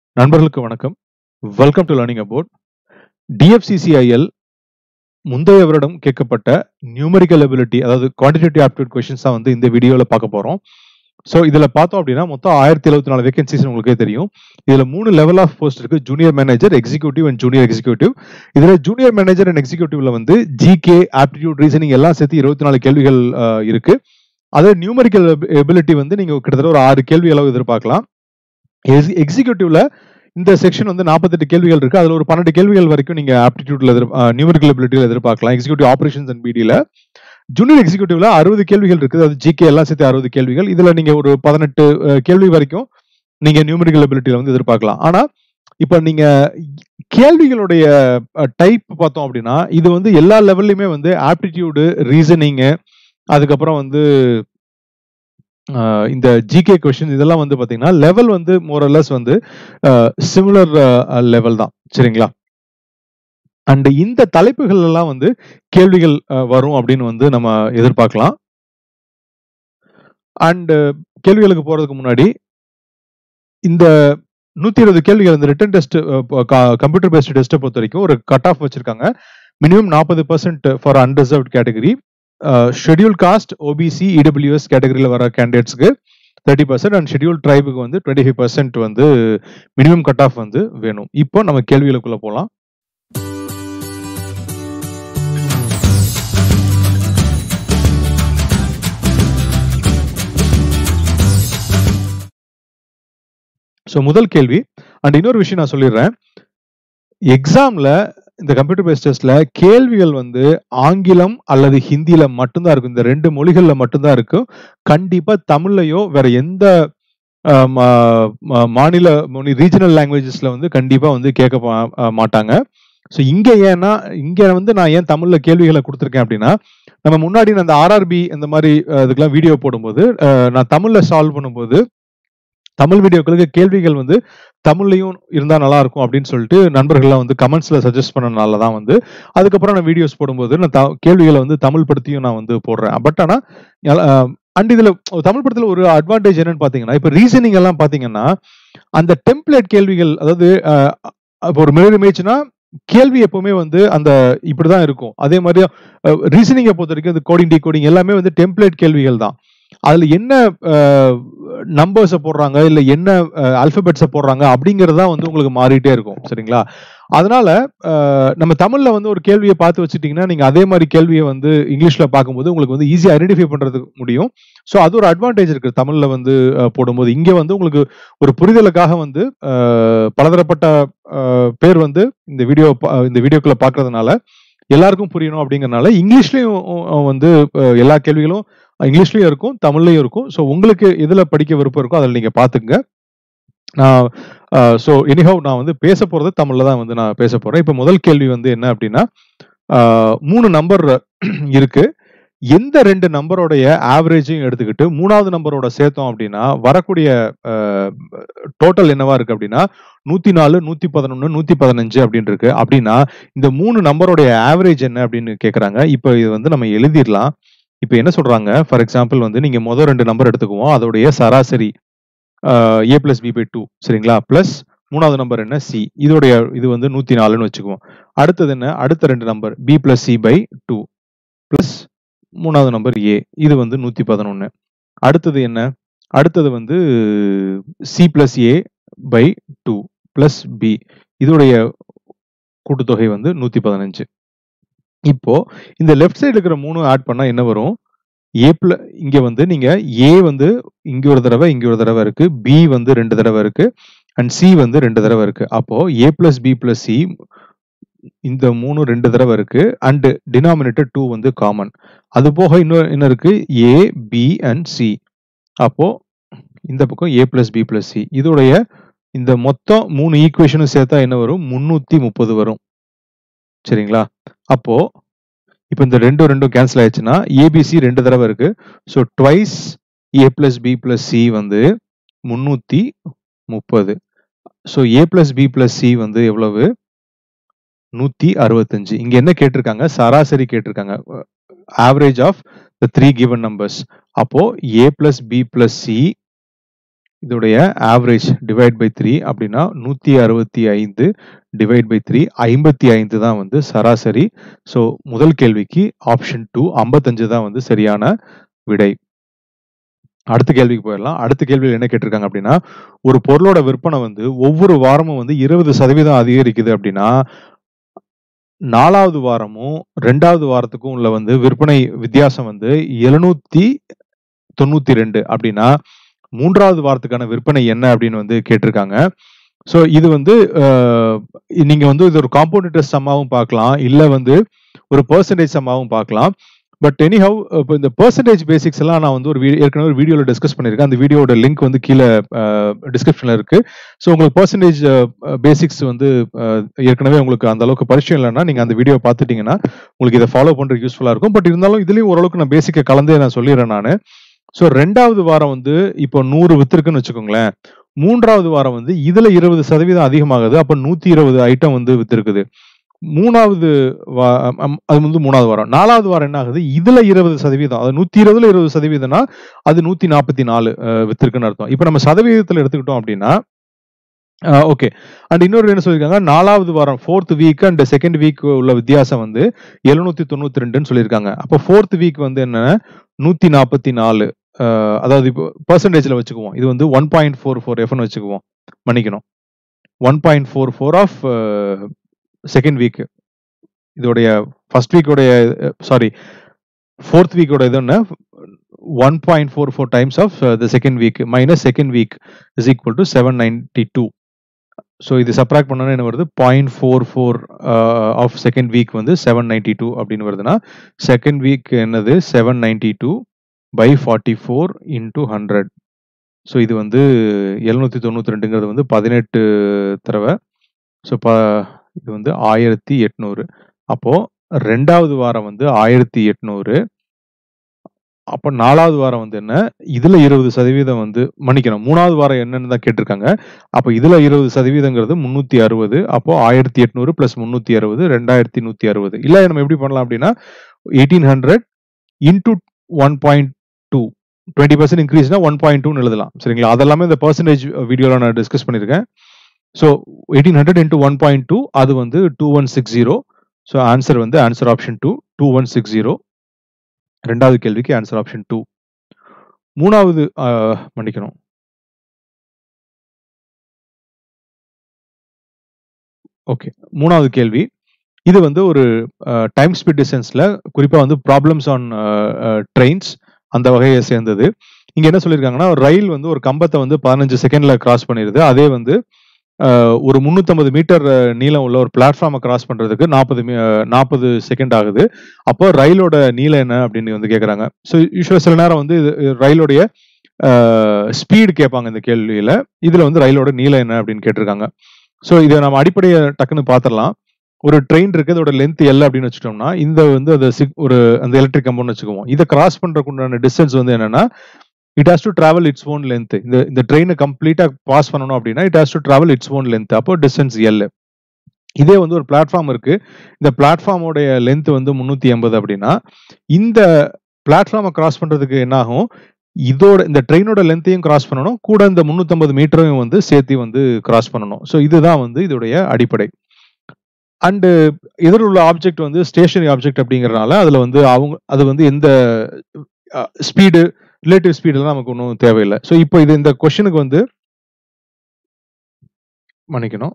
நண்பர்களுக்கு வணக்கம் welcome to learning about DFCCIL முந்தைய வருடம் கேட்கப்பட்ட நியூமரிக்கல் எபிலிட்டி அதாவது குவான்டிடேட்டிவ் ஆப்டிடியூட் கொஷின்ஸ் தான் வந்து இந்த வீடியோவில் பார்க்க போகிறோம் ஸோ இதில் பார்த்தோம் அப்படின்னா மொத்தம் ஆயிரத்தி எழுபத்தி நாலு வேகன்சிஸ் உங்களுக்கே தெரியும் இதில் மூணு லெவல் ஆஃப் போஸ்ட் இருக்கு junior manager executive and junior executive இதில் ஜூனியர் மேனேஜர் அண்ட் எக்ஸிக்யூட்டிவ்ல வந்து ஜிகே ஆப்டிடியூட் ரீசனிங் எல்லாம் சேர்த்து இருபத்தி நாலு கேள்விகள் அஹ், இருக்கு அதே நியூமரிக்கல் எபிலிட்டி வந்து நீங்க கிட்டத்தட்ட ஒரு ஆறு கேள்வி அளவு எதிர்பார்க்கலாம் எக்ஸிக்யூட்டிவ்ல இந்த செக்ஷன் வந்து நாற்பத்தெட்டு கேள்விகள் இருக்கு அதுல ஒரு பன்னெண்டு கேள்விகள் வரைக்கும் நீங்க ஆப்டிடியூட்ல எதிர் நியூமரிக்கல் எபிலிட்டியில் எதிர்பார்க்கலாம் எக்ஸிக்யூட்டிவ் ஆபரேஷன்ஸ் அண்ட் பிடியில் ஜூனியர் எக்ஸிக்யூட்டிவ்ல அறுபது கேள்விகள் இருக்குது அது ஜிகே எல்லாம் சேர்த்து அறுபது கேள்விகள் இதுல நீங்க ஒரு பதினெட்டு அஹ், கேள்வி வரைக்கும் நீங்க நியூமரிக்கல் எபிலிட்டியில வந்து எதிர்பார்க்கலாம் ஆனா இப்ப நீங்க கேள்விகளுடைய டைப் பார்த்தோம் அப்படின்னா இது வந்து எல்லா லெவல்லையுமே வந்து ஆப்டிடியூடு ரீசனிங்கு அதுக்கப்புறம் வந்து அஹ், இந்த ஜிகே கொஷின் இதெல்லாம் வந்து பாத்தீங்கன்னா லெவல் வந்து மோரலஸ் வந்து சிமிலர் லெவல் தான் சரிங்களா அண்ட் இந்த தலைப்புகள் எல்லாம் வந்து கேள்விகள் அஹ், வரும் அப்படின்னு வந்து நம்ம எதிர்பார்க்கலாம் அண்ட் கேள்விகளுக்கு போறதுக்கு முன்னாடி இந்த நூத்தி இருபது கேள்விகள் இந்த ரிட்டன் டெஸ்ட் கம்ப்யூட்டர் பேஸ்ட் டெஸ்ட்டை பொறுத்த வரைக்கும் ஒரு கட் ஆஃப் வச்சிருக்காங்க மினிமம் நாற்பது percent for unreserved category schedule caste OBC EWS கேட்டகரியில் வர கேண்டிடேட்ஸ்க்கு தேர்ட்டி பர்சன்ட் அண்ட் ஷெட்யூல் ட்ரைபுக்கு வந்து டுவெண்ட்டி ஃபைவ் பர்சன்ட் வந்து மினிமம் கட் ஆஃப் வந்து வேணும் இப்போ நம்ம கேள்விகளுக்குள்ள போகலாம் ஸோ முதல் கேள்வி அண்ட் இன்னொரு விஷயம் நான் சொல்லிடுறேன் எக்ஸாம்ல இந்த கம்ப்யூட்டர் பேஸ்ட் டெஸ்ட்ல கேள்விகள் வந்து ஆங்கிலம் அல்லது ஹிந்தியில மட்டும்தான் இருக்கும் இந்த ரெண்டு மொழிகள்ல மட்டும்தான் இருக்கும் கண்டிப்பா தமிழ்லையோ வேற எந்த அஹ், மா- மா- மாநில மொழி ரீஜனல் லாங்குவேஜஸ்ல வந்து கண்டிப்பா வந்து கேட்க பா- அஹ், மாட்டாங்க ஸோ இங்க ஏன்னா இங்க வந்து நான் ஏன் தமிழ்ல கேள்விகளை கொடுத்துருக்கேன் அப்படின்னா நம்ம முன்னாடி நான் அந்த ஆர்ஆர்பி இந்த மாதிரி அஹ், இதுக்கெல்லாம் வீடியோ போடும்போது அஹ், நான் தமிழ்ல சால்வ் பண்ணும்போது தமிழ் வீடியோக்களுக்கு கேள்விகள் வந்து தமிழ்லையும் இருந்தா நல்லா இருக்கும் அப்படின்னு சொல்லிட்டு நண்பர்கள்லாம் வந்து கமெண்ட்ஸ்ல சஜஸ்ட் பண்ணனால தான் வந்து அதுக்கப்புறம் நான் வீடியோஸ் போடும்போது நான் த- கேள்விகளை வந்து தமிழ் படுத்தியும் நான் வந்து போடுறேன் பட் ஆனா அண்ட் இதுல தமிழ் படத்துல ஒரு அட்வான்டேஜ் என்னன்னு பாத்தீங்கன்னா இப்ப ரீசனிங் எல்லாம் பாத்தீங்கன்னா அந்த டெம்ப்ளேட் கேள்விகள் அதாவது அஹ், இப்போ ஒரு மிரர் இமேஜ்னா கேள்வி எப்பவுமே வந்து அந்த இப்படிதான் இருக்கும் அதே மாதிரி ரீசனிங்கை பொறுத்த வரைக்கும் அது கோடிங் டிகோடிங் எல்லாமே வந்து டெம்ப்ளேட் கேள்விகள் தான் அதுல என்ன நம்பர்ஸை போடுறாங்க இல்ல என்ன அல்பபெட்ஸை போடுறாங்க அப்படிங்கிறது தான் வந்து உங்களுக்கு மாறிட்டே இருக்கும் சரிங்களா அதனால அஹ், நம்ம தமிழ்ல வந்து ஒரு கேள்வியை பார்த்து வச்சுட்டீங்கன்னா நீங்க அதே மாதிரி கேள்வியை வந்து இங்கிலீஷ்ல பார்க்கும்போது உங்களுக்கு வந்து ஈஸியா ஐடென்டிஃபை பண்றதுக்கு முடியும் ஸோ அது ஒரு அட்வான்டேஜ் இருக்கு தமிழ்ல வந்து அஹ், போடும்போது இங்க வந்து உங்களுக்கு ஒரு புரிதலுக்காக வந்து அஹ், பலதரப்பட்ட அஹ், பேர் வந்து இந்த வீடியோ இந்த வீடியோக்குள்ள பார்க்கறதுனால எல்லாருக்கும் புரியணும் அப்படிங்கறனால இங்கிலீஷ்லயும் அஹ், வந்து அஹ், எல்லா கேள்விகளும் இங்கிலீஷ்லயும் இருக்கும் தமிழ்லயும் இருக்கும் ஸோ உங்களுக்கு எதுல படிக்க விருப்பம் இருக்கோ அதில் நீங்க பாத்துங்க நான் ஸோ எனிஹவ் நான் வந்து பேச போறது தமிழ்ல தான் வந்து நான் பேச போறேன் இப்போ முதல் கேள்வி வந்து என்ன அப்படின்னா ஆஹ், மூணு நம்பர் இருக்கு எந்த ரெண்டு நம்பரோடைய ஆவரேஜையும் எடுத்துக்கிட்டு மூணாவது நம்பரோட சேர்த்தோம் அப்படின்னா வரக்கூடிய டோட்டல் என்னவா இருக்கு அப்படின்னா நூத்தி நாலு நூத்தி பதினொன்னு நூத்தி பதினஞ்சு அப்படின்னு இருக்கு அப்படின்னா இந்த மூணு நம்பரோடைய ஆவரேஜ் என்ன அப்படின்னு கேக்குறாங்க இப்போ இது வந்து நம்ம எழுதிடலாம் இப்போ என்ன சொல்றாங்க ஃபார் எக்ஸாம்பிள் வந்து நீங்க முதல் ரெண்டு நம்பர் எடுத்துக்குவோம் அதோடைய சராசரி A plus B by two சரிங்களா பிளஸ் மூணாவது நம்பர் என்ன சி இதோடைய இது வந்து நூத்தி நாலுன்னு வச்சுக்குவோம் அடுத்தது என்ன அடுத்த ரெண்டு number B plus C by two plus மூணாவது நம்பர் ஏ இது வந்து நூத்தி பதினொன்னு அடுத்தது என்ன அடுத்தது வந்து C plus A by two plus B இதோடைய கூட்டுத்தொகை வந்து நூத்தி பதினஞ்சு இப்போ இந்த லெஃப்ட் சைடு இருக்கிற மூணு ஆட் பண்ணா என்ன வரும் ஏ பிள இங்க வந்து நீங்க ஏ வந்து இங்க ஒரு தடவை இங்க ஒரு தடவை இருக்கு பி வந்து ரெண்டு தடவை இருக்கு அண்ட் சி வந்து ரெண்டு தடவை இருக்கு அப்போ A plus B plus C இந்த மூணு ரெண்டு தடவை இருக்கு அண்ட் டினாமினேட்டர் டூ வந்து காமன் அது போக இன்னொரு என்ன இருக்கு ஏ பி அண்ட் சி அப்போ இந்த பக்கம் A plus B plus C இதோடைய இந்த மொத்தம் மூணு ஈக்குவேஷனும் சேர்த்தா என்ன வரும் முன்னூத்தி முப்பது வரும் சரிங்களா அப்போ இப்போ இந்த ரெண்டும் ரெண்டும் கேன்சல் ஆயிடுச்சுன்னா ஏபிசி ரெண்டு தடவை இருக்கு so twice A plus B plus C வந்து முன்னூத்தி முப்பது so A plus B plus C வந்து எவ்வளவு நூத்தி அறுபத்தஞ்சு இங்க என்ன கேட்டிருக்காங்க சராசரி கேட்டிருக்காங்க average of the three given numbers அப்போ A plus B plus C இதோடைய ஆவரேஜ் டிவைட் பை த்ரீ அப்படின்னா நூற்றி அறுபத்தி ஐந்து டிவைட் பை த்ரீ ஐம்பத்தி ஐந்து தான் வந்து சராசரி ஸோ முதல் கேள்விக்கு ஆப்ஷன் டூ ஐம்பத்தஞ்சு தான் வந்து சரியான விடை அடுத்த கேள்விக்கு போயிடலாம் அடுத்த கேள்வியில் என்ன கேட்டிருக்காங்க அப்படின்னா ஒரு பொருளோட விற்பனை வந்து ஒவ்வொரு வாரமும் வந்து இருபது சதவீதம் அதிகரிக்குது அப்படின்னா நாலாவது வாரமும் ரெண்டாவது வாரத்துக்கும் உள்ள வந்து விற்பனை வித்தியாசம் வந்து எழுநூத்தி தொண்ணூத்தி ரெண்டு அப்படின்னா மூன்றாவது வாரத்துக்கான விற்பனை என்ன அப்படின்னு வந்து கேட்டிருக்காங்க ஸோ இது வந்து அஹ், நீங்க வந்து இது ஒரு காம்பவுண்ட் டெஸ்ட் சம்மாவும் பார்க்கலாம் இல்ல வந்து ஒரு பர்சன்டேஜ் சம்மாவும் பார்க்கலாம் பட் எனிஹவ் இப்போ இந்த பர்சன்டேஜ் பேசிக்ஸ் எல்லாம் நான் வந்து ஒரு வீ- ஏற்கனவே ஒரு வீடியோவில் டிஸ்கஸ் பண்ணியிருக்கேன் அந்த வீடியோட லிங்க் வந்து கீழே டிஸ்கிரிப்ஷனில் இருக்கு ஸோ உங்களுக்கு பர்சன்டேஜ் பேசிக்ஸ் வந்து அஹ், ஏற்கனவே உங்களுக்கு அந்த அளவுக்கு பரிச்சயம் இல்லைன்னா நீங்கள் அந்த வீடியோ பார்த்துட்டீங்கன்னா உங்களுக்கு இதை ஃபாலோ பண்ணுறதுக்கு யூஸ்ஃபுல்லாக இருக்கும் பட் இருந்தாலும் இதுலேயும் ஓரளவுக்கு நான் பேசிக்கை கலந்தே நான் சொல்லிடுறேன் நான் ஸோ ரெண்டாவது வாரம் வந்து இப்போ நூறு வித்துருக்குன்னு வச்சுக்கோங்களேன் மூன்றாவது வாரம் வந்து இதுல இருபது சதவீதம் அதிகமாகுது அப்ப நூத்தி இருபது ஐட்டம் வந்து வித்திருக்குது மூணாவது வா- அம், அது வந்து மூணாவது வாரம் நாலாவது வாரம் என்ன ஆகுது இதுல இருபது சதவீதம் அது நூத்தி இருபதுல இருபது சதவீதம்னா அது நூத்தி நாற்பத்தி நாலு வித்திருக்குன்னு அர்த்தம் இப்ப நம்ம சதவீதத்துல எடுத்துக்கிட்டோம் அப்படின்னா ஓகே அண்ட் இன்னொரு என்ன சொல்லியிருக்காங்க நாலாவது வாரம் fourth week and second week உள்ள வித்தியாசம் வந்து எழுநூத்தி தொண்ணூத்தி ரெண்டுன்னு சொல்லியிருக்காங்க அப்போ ஃபோர்த் வீக் வந்து என்ன நூத்தி நாற்பத்தி நாலு அதாவது இப்போ பர்சன்டேஜ்ல வச்சுக்குவோம் இது வந்து ஒன் பாயிண்ட் ஃபோர் ஃபோர் எஃப்னு வச்சுக்குவோம் மன்னிக்கணும் one point four four of second week இதோடைய ஃபர்ஸ்ட் வீக்கோடைய சாரி ஃபோர்த் வீக்கோட இது என்ன one point four four times of the second week minus second week is equal to seven ninety two so இது subtract பண்ணோன்னா என்ன வருது point four four of second week வந்து செவன் நைன்டி டூ அப்படின்னு வருதுன்னா செகண்ட் வீக் என்னது seven ninety two by forty four into hundred so இது வந்து எழுநூற்றி தொண்ணூற்றி ரெண்டுங்கிறது வந்து பதினெட்டு தடவை ஸோ ப இது வந்து ஆயிரத்தி எட்நூறு அப்போது ரெண்டாவது வாரம் வந்து ஆயிரத்தி எட்நூறு அப்போ நாலாவது வாரம் வந்து என்ன இதுல இருபது சதவீதம் வந்து மன்னிக்கணும் மூணாவது வாரம் என்னன்னு தான் கேட்டிருக்காங்க அப்போ இதுல இருபது சதவீதங்கிறது முந்நூற்றி அறுபது அப்போ ஆயிரத்தி எட்நூறு பிளஸ் முந்நூற்றி அறுபது ரெண்டாயிரத்தி நூற்றி அறுபது இல்லை நம்ம எப்படி பண்ணலாம் அப்படின்னா eighteen hundred into one point two twenty percent இன்க்ரீஸ்னா ஒன் பாயிண்ட் டூன்னு எழுதலாம் சரிங்களா அதெல்லாமே இந்த பர்சன்டேஜ் வீடியோவில் நான் டிஸ்கஸ் பண்ணியிருக்கேன் so eighteen hundred into one point two அது வந்து two one six zero so answer வந்து answer option two two one six zero ரெண்டாவது கேள்விக்கு ஆன்சர் ஆப்ஷன் டூ மூணாவது ஆஹ், மன்னிக்கணும் ஓகே மூணாவது கேள்வி இது வந்து ஒரு டைம் ஸ்பீட் டிஸ்டன்ஸ்ல குறிப்பா வந்து ப்ராப்ளம்ஸ் ஆன் ட்ரெயின்ஸ் அந்த வகையை சேர்ந்தது இங்க என்ன சொல்லியிருக்காங்கன்னா ரயில் வந்து ஒரு கம்பத்தை வந்து பதினஞ்சு செகண்ட்ல கிராஸ் பண்ணிடுது அதே வந்து அஹ், ஒரு முந்நூற்றம்பது மீட்டர் நீளம் உள்ள ஒரு பிளாட்ஃபார்மை கிராஸ் பண்றதுக்கு நாற்பது நாற்பது செகண்ட் ஆகுது அப்போ ரயிலோட நீளம் என்ன அப்படின்னு வந்து கேட்குறாங்க ஸோ யூஸ்வலாக சில நேரம் வந்து இது இது ரயிலோடைய ஸ்பீடு கேட்பாங்க இந்த கேள்வியில இதுல வந்து ரயிலோட நீளம் என்ன அப்படின்னு கேட்டிருக்காங்க ஸோ இதை நம்ம அடிப்படையை டக்குன்னு பார்த்துடலாம் ஒரு ட்ரெயின் இருக்கு அதோட லென்த் எல் அப்படின்னு வச்சுட்டோம்னா இந்த வந்து அது sig- ஒரு அந்த எலக்ட்ரிக் கம்பவுண்ட் வச்சுக்குவோம் இதை கிராஸ் பண்றதுக்கு உண்டான டிஸ்டன்ஸ் வந்து என்னன்னா it has to travel its own length இந்த இந்த ட்ரெயினை கம்ப்ளீட்டா பாஸ் பண்ணணும் அப்படின்னா it has to travel its own length அப்போ டிஸ்டன்ஸ் எல் இதே வந்து ஒரு பிளாட்ஃபார்ம் இருக்கு இந்த பிளாட்ஃபார்மோடைய லென்த் வந்து முந்நூத்தி எண்பது அப்படின்னா இந்த பிளாட்ஃபார்மை கிராஸ் பண்றதுக்கு என்ன ஆகும் இதோட இந்த ட்ரெயினோட லென்த்தையும் கிராஸ் பண்ணணும் கூட இந்த 350 மீட்டரையும் வந்து சேர்த்து வந்து கிராஸ் பண்ணணும் ஸோ இதுதான் வந்து இதோடைய அடிப்படை அண்டு எதிரில் உள்ள ஆப்ஜெக்ட் வந்து ஸ்டேஷனரி ஆப்ஜெக்ட் அப்படிங்கறதுனால அதுல வந்து அவங்க அது வந்து எந்த ஸ்பீடு ரிலேட்டிவ் ஸ்பீடெல்லாம் நமக்கு ஒன்றும் தேவையில்லை ஸோ இப்போ இது இந்த கொஷனுக்கு வந்து மன்னிக்கணும்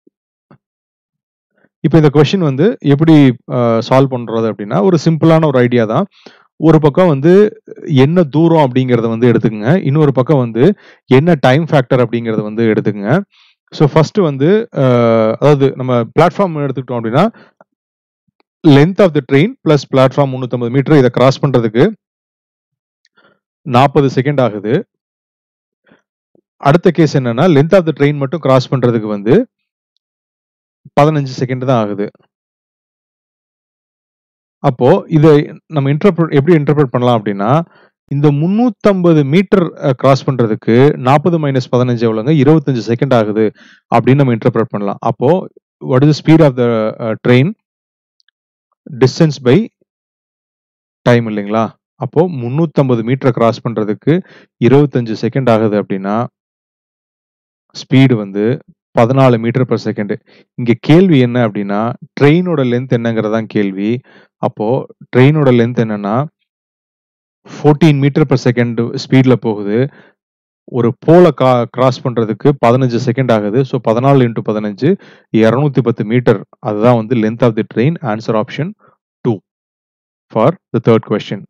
இப்போ இந்த கொஷின் வந்து எப்படி சால்வ் பண்றது அப்படின்னா ஒரு சிம்பிளான ஒரு ஐடியா தான் ஒரு பக்கம் வந்து என்ன தூரம் அப்படிங்கறத வந்து எடுத்துக்கங்க இன்னொரு பக்கம் வந்து என்ன டைம் ஃபேக்டர் அப்படிங்கறத வந்து எடுத்துக்கங்க ஸோ ஃபர்ஸ்ட் வந்து அஹ், அதாவது நம்ம பிளாட்ஃபார்ம் எடுத்துக்கிட்டோம் அப்படின்னா length of the train plus platform முந்நூற்றம்பது மீட்டர் இதை கிராஸ் பண்றதுக்கு நாற்பது செகண்ட் ஆகுது அடுத்த கேஸ் என்னன்னா லென்த் ஆஃப் த ட்ரெயின் மட்டும் கிராஸ் பண்றதுக்கு வந்து பதினஞ்சு செகண்ட் தான் ஆகுது அப்போ இதை நம்ம இன்டர்பிரட் எப்படி இன்டர்பிரட் பண்ணலாம் அப்படின்னா இந்த 350 மீட்டர் கிராஸ் பண்றதுக்கு நாற்பது மைனஸ் பதினஞ்சு எவ்வளோங்க இருபத்தஞ்சு செகண்ட் ஆகுது அப்படின்னு நம்ம இன்டர்பிரட் பண்ணலாம் அப்போ what is speed of the train distance by time இல்லைங்களா அப்போ 350 மீட்டர் கிராஸ் பண்றதுக்கு இருபத்தஞ்சு செகண்ட் ஆகுது அப்படின்னா ஸ்பீடு வந்து பதினாலு மீட்டர் per செகண்ட் இங்க கேள்வி என்ன அப்படின்னா ட்ரெயினோட லென்த் என்னங்கிறதான் கேள்வி அப்போ ட்ரெயினோட லென்த் என்னன்னா ஃபோர்டீன் மீட்டர் per செகண்ட் ஸ்பீட்ல போகுது ஒரு போலை கா கிராஸ் பண்றதுக்கு பதினஞ்சு செகண்ட் ஆகுது ஸோ பதினாலு இன்ட்டு பதினஞ்சு இரநூத்தி பத்து மீட்டர் அதுதான் வந்து length of the train answer option two for the third question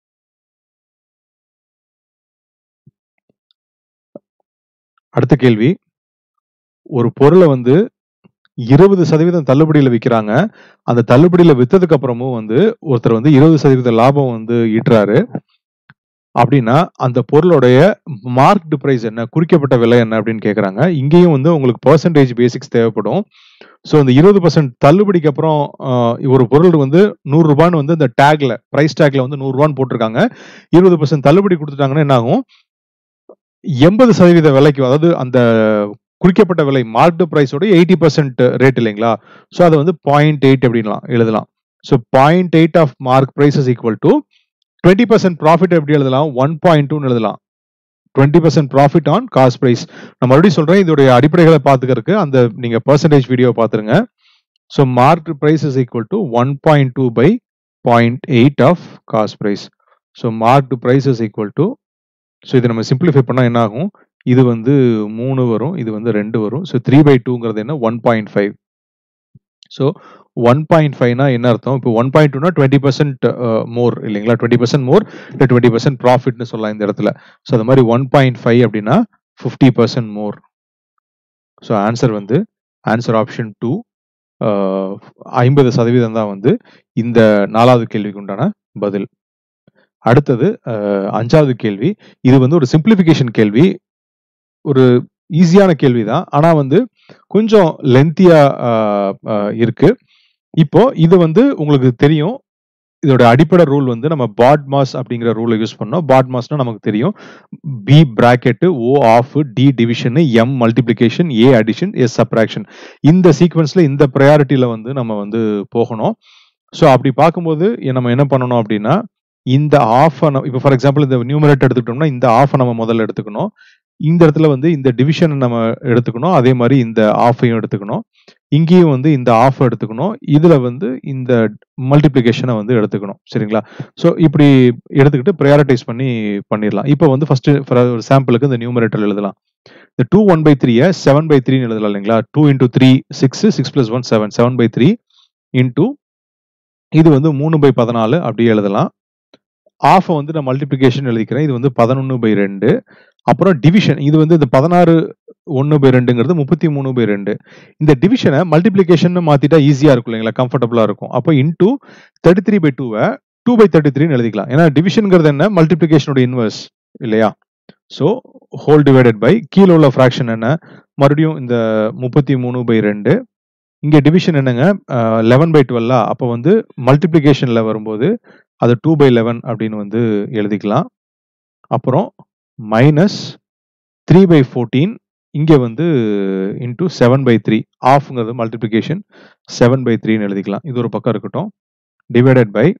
அடுத்த கேள்வி ஒரு பொருளை வந்து இருபது சதவீதம் தள்ளுபடியில் விற்கிறாங்க அந்த தள்ளுபடியில வித்ததுக்கு அப்புறமும் வந்து ஒருத்தர் வந்து இருபது சதவீத லாபம் வந்து ஈட்டுறாரு அப்படின்னா அந்த பொருளுடைய மார்க்டு பிரைஸ் என்ன குறிக்கப்பட்ட விலை என்ன அப்படின்னு கேட்குறாங்க இங்கேயும் வந்து உங்களுக்கு பர்சன்டேஜ் பேசிக்ஸ் தேவைப்படும் ஸோ இந்த இருபது பர்சன்ட் தள்ளுபடிக்கு அப்புறம் ஆஹ், ஒரு பொருள் வந்து நூறு ரூபான்னு வந்து இந்த டேக்ல பிரைஸ் டேக்ல வந்து நூறு ரூபான்னு போட்டிருக்காங்க இருபது பர்சன்ட் தள்ளுபடி கொடுத்துட்டாங்கன்னா என்ன ஆகும் எண்பது சதவீத விலைக்கு அதாவது அந்த குறிக்கப்பட்ட விலை மார்க்டு பிரைஸோட எயிட்டி பர்சன்ட் ரேட் இல்லைங்களா ஸோ அதை வந்து பாயிண்ட் எயிட் அப்படின்லாம் எழுதலாம் so point eight of mark price is equal to twenty percent profit எப்படி எழுதலாம் ஒன் பாயிண்ட் டூன்னு எழுதலாம் twenty percent profit on cost price நான் மறுபடியும் சொல்றேன் இதோடைய அடிப்படைகளை பார்த்துக்கிறதுக்கு அந்த நீங்க பர்சன்டேஜ் வீடியோ பார்த்துருங்க so mark price is equal to one point two by point eight of cost price so mark price is equal to so இதை நம்ம சிம்பிளிஃபை பண்ணால் என்ன ஆகும் இது வந்து மூணு வரும் இது வந்து ரெண்டு வரும் ஸோ த்ரீ பை டூங்கிறது என்ன one point five so one point ஃபைவ்னா என்ன அர்த்தம் இப்போ ஒன் பாயிண்ட் டூனா டுவெண்ட்டி பர்சன்ட் மோர் இல்லைங்களா டுவெண்ட்டி பர்சன்ட் மோர் இல்லை டுவெண்ட்டி பர்சன்ட் ப்ராஃபிட்னு சொல்லலாம் இந்த இடத்துல ஸோ அது மாதிரி ஒன் பாயிண்ட் ஃபைவ் அப்படின்னா fifty percent more so answer வந்து ஆன்சர் ஆப்ஷன் டூ ஐம்பது சதவீதம் தான் வந்து இந்த நாலாவது கேள்விக்கு உண்டான பதில் அடுத்தது அஹ், அஞ்சாவது கேள்வி இது வந்து ஒரு சிம்பிளிஃபிகேஷன் கேள்வி ஒரு ஈஸியான கேள்வி தான் ஆனா வந்து கொஞ்சம் லென்த்தியா இருக்கு இப்போ இது வந்து உங்களுக்கு தெரியும் இதோட அடிப்படை ரூல் வந்து நம்ம பாட் மாஸ் அப்படிங்கிற ரூலை யூஸ் பண்ணோம் பாட் மாஸ்னா நமக்கு தெரியும் B bracket O of D division M multiplication A addition S subtraction இந்த சீக்வன்ஸ்ல இந்த ப்ரையாரிட்டியில வந்து நம்ம வந்து போகணும் ஸோ அப்படி பார்க்கும்போது எ- நம்ம என்ன பண்ணணும் அப்படின்னா இந்த ஆஃப் இப்போ ஃபார் எக்ஸாம்பிள் இந்த நியூமரேட் எடுத்துக்கிட்டோம்னா இந்த ஆஃப் நம்ம முதல்ல எடுத்துக்கணும் இந்த இடத்துல வந்து இந்த டிவிஷன் நம்ம எடுத்துக்கணும் அதே மாதிரி இந்த ஆஃபையும் எடுத்துக்கணும் இங்கேயும் வந்து இந்த ஆஃப் எடுத்துக்கணும் இதுல வந்து இந்த மல்டிப்ளிகேஷனை வந்து எடுத்துக்கணும் சரிங்களா ஸோ இப்படி எடுத்துக்கிட்டு ப்ரையாரிட்டைஸ் பண்ணி பண்ணிடலாம் இப்போ வந்து ஃபர்ஸ்ட் ஒரு சாம்பிளுக்கு இந்த நியூமரேட்டர் எழுதலாம் இந்த டூ ஒன் பை த்ரீயை செவன் பை த்ரீன்னு எழுதலாம் இல்லைங்களா two into three six six plus one seven seven by three into இது வந்து மூணு பை பதினாலு அப்படியே எழுதலாம் ஆஃபை வந்து நான் மல்டிப்ளிகேஷன் எழுதிக்கிறேன் இது வந்து பதினொன்று பை ரெண்டு அப்புறம் டிவிஷன் இது வந்து இந்த பதினாறு ஒன்று பை ரெண்டுங்கிறது முப்பத்தி மூணு பை ரெண்டு இந்த டிவிஷனை மல்டிப்ளிகேஷன் மாத்திட்டா ஈஸியா இருக்கும் இல்லைங்களா கம்ஃபர்டபுளா இருக்கும் அப்போ இன்டூ தேர்ட்டி த்ரீ பை டூவை டூ பை தேர்ட்டி த்ரீன்னு எழுதிக்கலாம் ஏன்னா டிவிஷனுங்கிறது என்ன மல்டிப்ளிகேஷனோட இன்வர்ஸ் இல்லையா ஸோ ஹோல் டிவைடட் பை கீழே உள்ள ஃப்ராக்ஷன் என்ன மறுபடியும் இந்த முப்பத்தி மூணு பை ரெண்டு இங்க டிவிஷன் என்னங்க லெவன் பை டுவெல்லா அப்போ வந்து மல்டிப்ளிகேஷன்ல வரும்போது அது டூ பை லெவன் அப்படின்னு வந்து எழுதிக்கலாம் அப்புறம் மைனஸ் த்ரீ பை ஃபோர்டீன் இங்கே வந்து இன்டூ செவன் பை த்ரீ ஆஃப்ங்கிறது மல்டிப்ளிகேஷன் செவன் பை த்ரீன்னு எழுதிக்கலாம் இது ஒரு பக்கம் இருக்கட்டும் டிவைடட் பை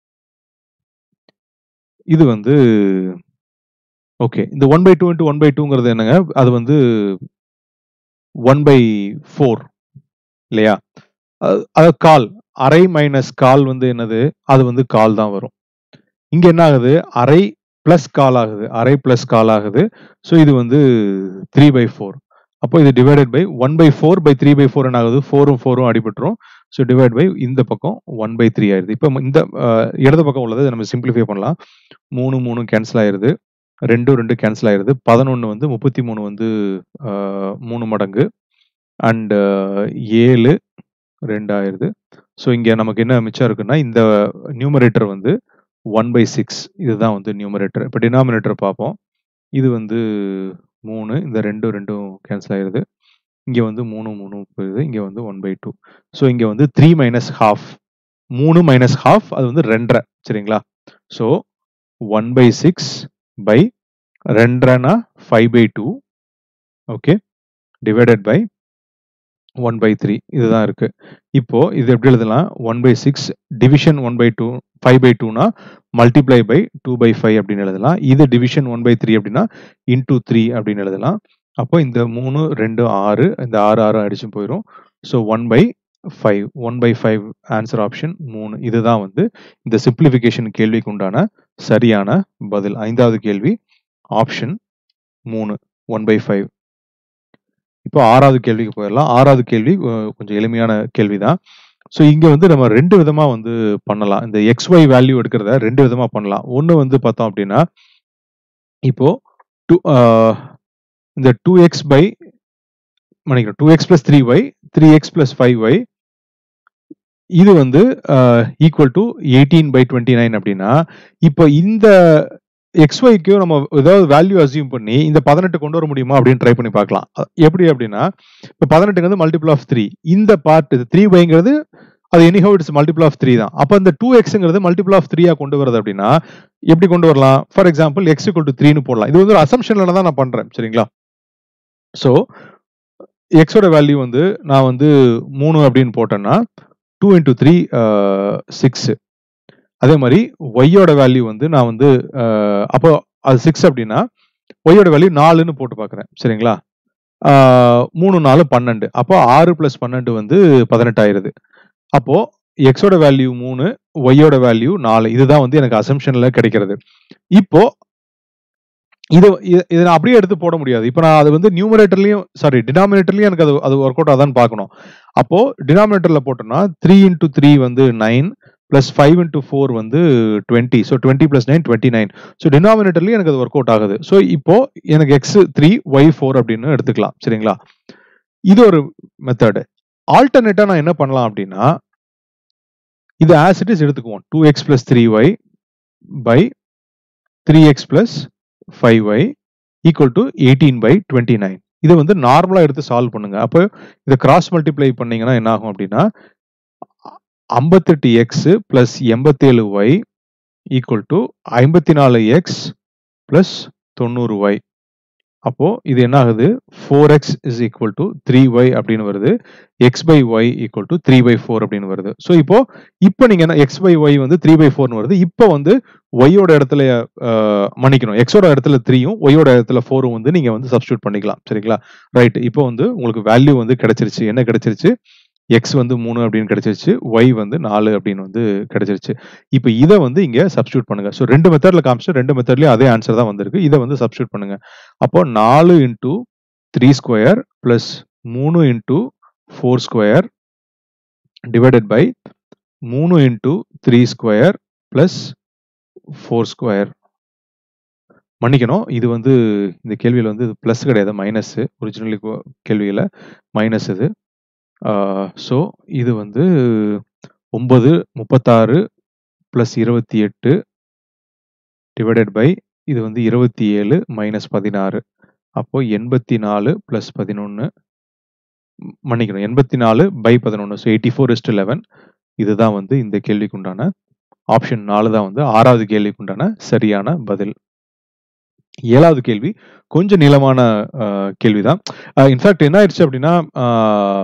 இது வந்து ஓகே இந்த one by two into one by டூங்கிறது என்னங்க அது வந்து ஒன் பை ஃபோர் இல்லையா அது- அது கால் அரை மைனஸ் கால் வந்து என்னது அது வந்து கால் தான் வரும் இங்க என்ன ஆகுது அரை பிளஸ் கால் ஆகுது அரை பிளஸ் கால் ஆகுது ஸோ இது வந்து த்ரீ பை ஃபோர் அப்போ இது divided by one by four by three by four என்ன ஆகுது ஃபோரும் ஃபோரும் அடிபட்டுரும் ஸோ டிவைட் பை இந்த பக்கம் ஒன் பை த்ரீ ஆயிடுது இப்போ இந்த அஹ், இடது பக்கம் உள்ளதை நம்ம சிம்பிளிஃபை பண்ணலாம் மூணு மூணு கேன்சல் ஆயிருது ரெண்டும் ரெண்டு கேன்சல் ஆயிருது பதினொன்று வந்து முப்பத்தி மூணு வந்து அஹ், மூணு மடங்கு அண்ட் ஏழு ரெண்டாயிருது ஸோ இங்கே நமக்கு என்ன மிச்சம் இருக்குன்னா இந்த நியூமரேட்டர் வந்து ஒன் பை சிக்ஸ் இதுதான் வந்து நியூமரேட்டர் இப்போ டினாமினேட்டர் பார்ப்போம் இது வந்து மூணு இந்த ரெண்டும் ரெண்டும் கேன்சல் ஆயிருது இங்கே வந்து மூணு மூணு போயிருது இங்கே வந்து ஒன் பை டூ ஸோ இங்கே வந்து த்ரீ மைனஸ் ஹாஃப் மூணு மைனஸ் ஹாஃப் அது வந்து ரெண்டரை சரிங்களா so one by six by ரெண்டரைனா five by two okay divided by one by three இதுதான் இருக்கு இப்போ இது எப்படி எழுதலாம் one by six division one by two five by டூனா multiply by two by five அப்படின்னு எழுதலாம் இது டிவிஷன் ஒன் பை த்ரீ அப்படின்னா இன்டூ த்ரீ அப்படின்னு எழுதலாம் அப்போ இந்த மூணு ரெண்டு ஆறு இந்த ஆறு ஆறு அடிச்சு போயிடும் so one by five one by five answer option மூணு இதுதான் வந்து இந்த சிம்பிளிஃபிகேஷன் கேள்விக்கு உண்டான சரியான பதில் ஐந்தாவது கேள்வி ஆப்ஷன் மூணு ஒன் பை ஃபைவ் இப்போ ஆறாவது கேள்விக்கு போயிடலாம் ஆறாவது கேள்வி அஹ், கொஞ்சம் எளிமையான கேள்வி தான் ஸோ இங்கே வந்து நம்ம ரெண்டு விதமாக வந்து பண்ணலாம் இந்த எக்ஸ் ஒய் வேல்யூ எடுக்கிறத ரெண்டு விதமாக பண்ணலாம் ஒன்று வந்து பார்த்தோம் அப்படின்னா இப்போ டூ இந்த டூ எக்ஸ் பை மன்னிக்கிறோம் two X plus three Y three X plus five Y இது வந்து equal to eighteen by twenty nine அப்படின்னா இப்போ இந்த எக்ஸ் ஒய்க்கு நம்ம ஏதாவது வேல்யூ அசியூம் பண்ணி இந்த பதினெட்டு கொண்டு வர முடியுமா அப்படின்னு ட்ரை பண்ணி பார்க்கலாம் அ- எப்படி அப்படின்னா இப்போ பதினெட்டுங்கிறது மல்டிபிள் ஆஃப் த்ரீ இந்த பார்ட் இது த்ரீ ஒய்ங்கிறது அது anyhow it's multiple of three தான் அப்போ இந்த டூ எக்ஸுங்கிறது மல்டிபிள் ஆஃப் த்ரீயா கொண்டு வரது அப்படின்னா எப்படி கொண்டு வரலாம் for example X equal to த்ரீன்னு போடலாம் இது வந்து ஒரு அசம்ஷன்ல தான் நான் பண்றேன் சரிங்களா ஸோ எக்ஸோட வேல்யூ வந்து நான் வந்து மூணு அப்படின்னு போட்டேன்னா டூ இன்டூ த்ரீ சிக்ஸ் அதே மாதிரி ஒய்யோட வேல்யூ வந்து நான் வந்து அஹ், அப்போ அது சிக்ஸ் அப்படின்னா ஒய்யோட வேல்யூ நாலுன்னு போட்டு பார்க்குறேன் சரிங்களா ஆஹ், மூணு நாலு பன்னெண்டு அப்போ ஆறு ப்ளஸ் பன்னெண்டு வந்து பதினெட்டு ஆயிருது அப்போ எக்ஸோட வேல்யூ மூணு ஒய்யோட வேல்யூ நாலு இதுதான் வந்து எனக்கு அசம்ஷன்ல கிடைக்கிறது இப்போ இது இ- இதை நான் அப்படியே எடுத்து போட முடியாது இப்போ நான் அது வந்து நியூமரேட்டர்லயும் சாரி டினாமினேட்டர்லயும் எனக்கு அது அது ஒர்க் அவுட் ஆதான்னு பார்க்கணும் அப்போ டினாமினேட்டர்ல போட்டோம்னா த்ரீ இன்டூ த்ரீ வந்து nine plus five into four வந்து twenty so twenty plus nine twenty nine so டினாமினேட்டர்லயும் எனக்கு அது ஒர்க் அவுட் ஆகுது ஸோ இப்போ எனக்கு எக்ஸ் த்ரீ ஒய் ஃபோர் அப்படின்னு எடுத்துக்கலாம் சரிங்களா இது ஒரு மெத்தடு ஆல்டர்னேட்டா நான் என்ன பண்ணலாம் அப்படின்னா இது ஆஸ் இட் இஸ் எடுத்துக்குவோம் two X plus three y by three X plus five y equal to eighteen by twenty nine இதை வந்து நார்மலாக எடுத்து சால்வ் பண்ணுங்க அப்போ இதை கிராஸ் மல்டிப்ளை பண்ணீங்கன்னா என்ன ஆகும் அப்படின்னா ஐம்பத்தெட்டு எக்ஸ் பிளஸ் எண்பத்தேழு ஒய் ஈக்குவல் டு ஐம்பத்தி நாலு எக்ஸ் பிளஸ் தொண்ணூறு ஒய் அப்போ இது என்ன ஆகுது four x is equal to three y அப்படின்னு வருது x by y equal to three by four அப்படின்னு வருது ஸோ இப்போ இப்போ நீங்க என்ன எக்ஸ் பை ஒய் வந்து த்ரீ பை ஃபோர்னு வருது இப்போ வந்து ஒய்யோட இடத்துல அஹ், மன்னிக்கணும் எக்ஸோட இடத்துல த்ரீயும் ஒய்யோட இடத்துல ஃபோரும் வந்து நீங்க வந்து சப்ஸ்டியூட் பண்ணிக்கலாம் சரிங்களா ரைட் இப்போ வந்து உங்களுக்கு வேல்யூ வந்து கிடைச்சிருச்சு என்ன கிடைச்சிருச்சு எக்ஸ் வந்து மூணு அப்படின்னு கிடைச்சிருச்சு ஒய் வந்து நாலு அப்படின்னு வந்து கிடைச்சிருச்சு இப்போ இதை வந்து இங்க சப்ஸ்டியூட் பண்ணுங்க ஸோ ரெண்டு மெத்தட்ல காமிச்சு ரெண்டு மெத்தட்லயும் அதே ஆன்சர் தான் வந்திருக்கு இதை வந்து சப்ஸ்டியூட் பண்ணுங்க அப்போ நாலு இன்டூ த்ரீ ஸ்கொயர் பிளஸ் மூணு into four square divided by மூணு into three square plus four square மன்னிக்கணும் இது வந்து இந்த கேள்வியில் வந்து ப்ளஸ் கிடையாது மைனஸ் ஒரிஜினலி கேள்வியில் மைனஸ் இது ஸோ இது வந்து ஒன்பது முப்பத்தாறு ப்ளஸ் இருபத்தி எட்டு டிவைடட் பை இது வந்து இருபத்தி ஏழு மைனஸ் பதினாறு அப்போ எண்பத்தி நாலு ப்ளஸ் பதினொன்று மன்னிக்கணும் எண்பத்தி நாலு பை பதினொன்று so eighty four is eleven இதுதான் வந்து இந்த கேள்விக்கு உண்டான ஆப்ஷன் நாலு தான் வந்து ஆறாவது கேள்விக்கு உண்டான சரியான பதில் ஏழாவது கேள்வி கொஞ்சம் நீளமான அஹ், கேள்விதான் இன்ஃபேக்ட் என்ன ஆயிடுச்சு அப்படின்னா அஹ்,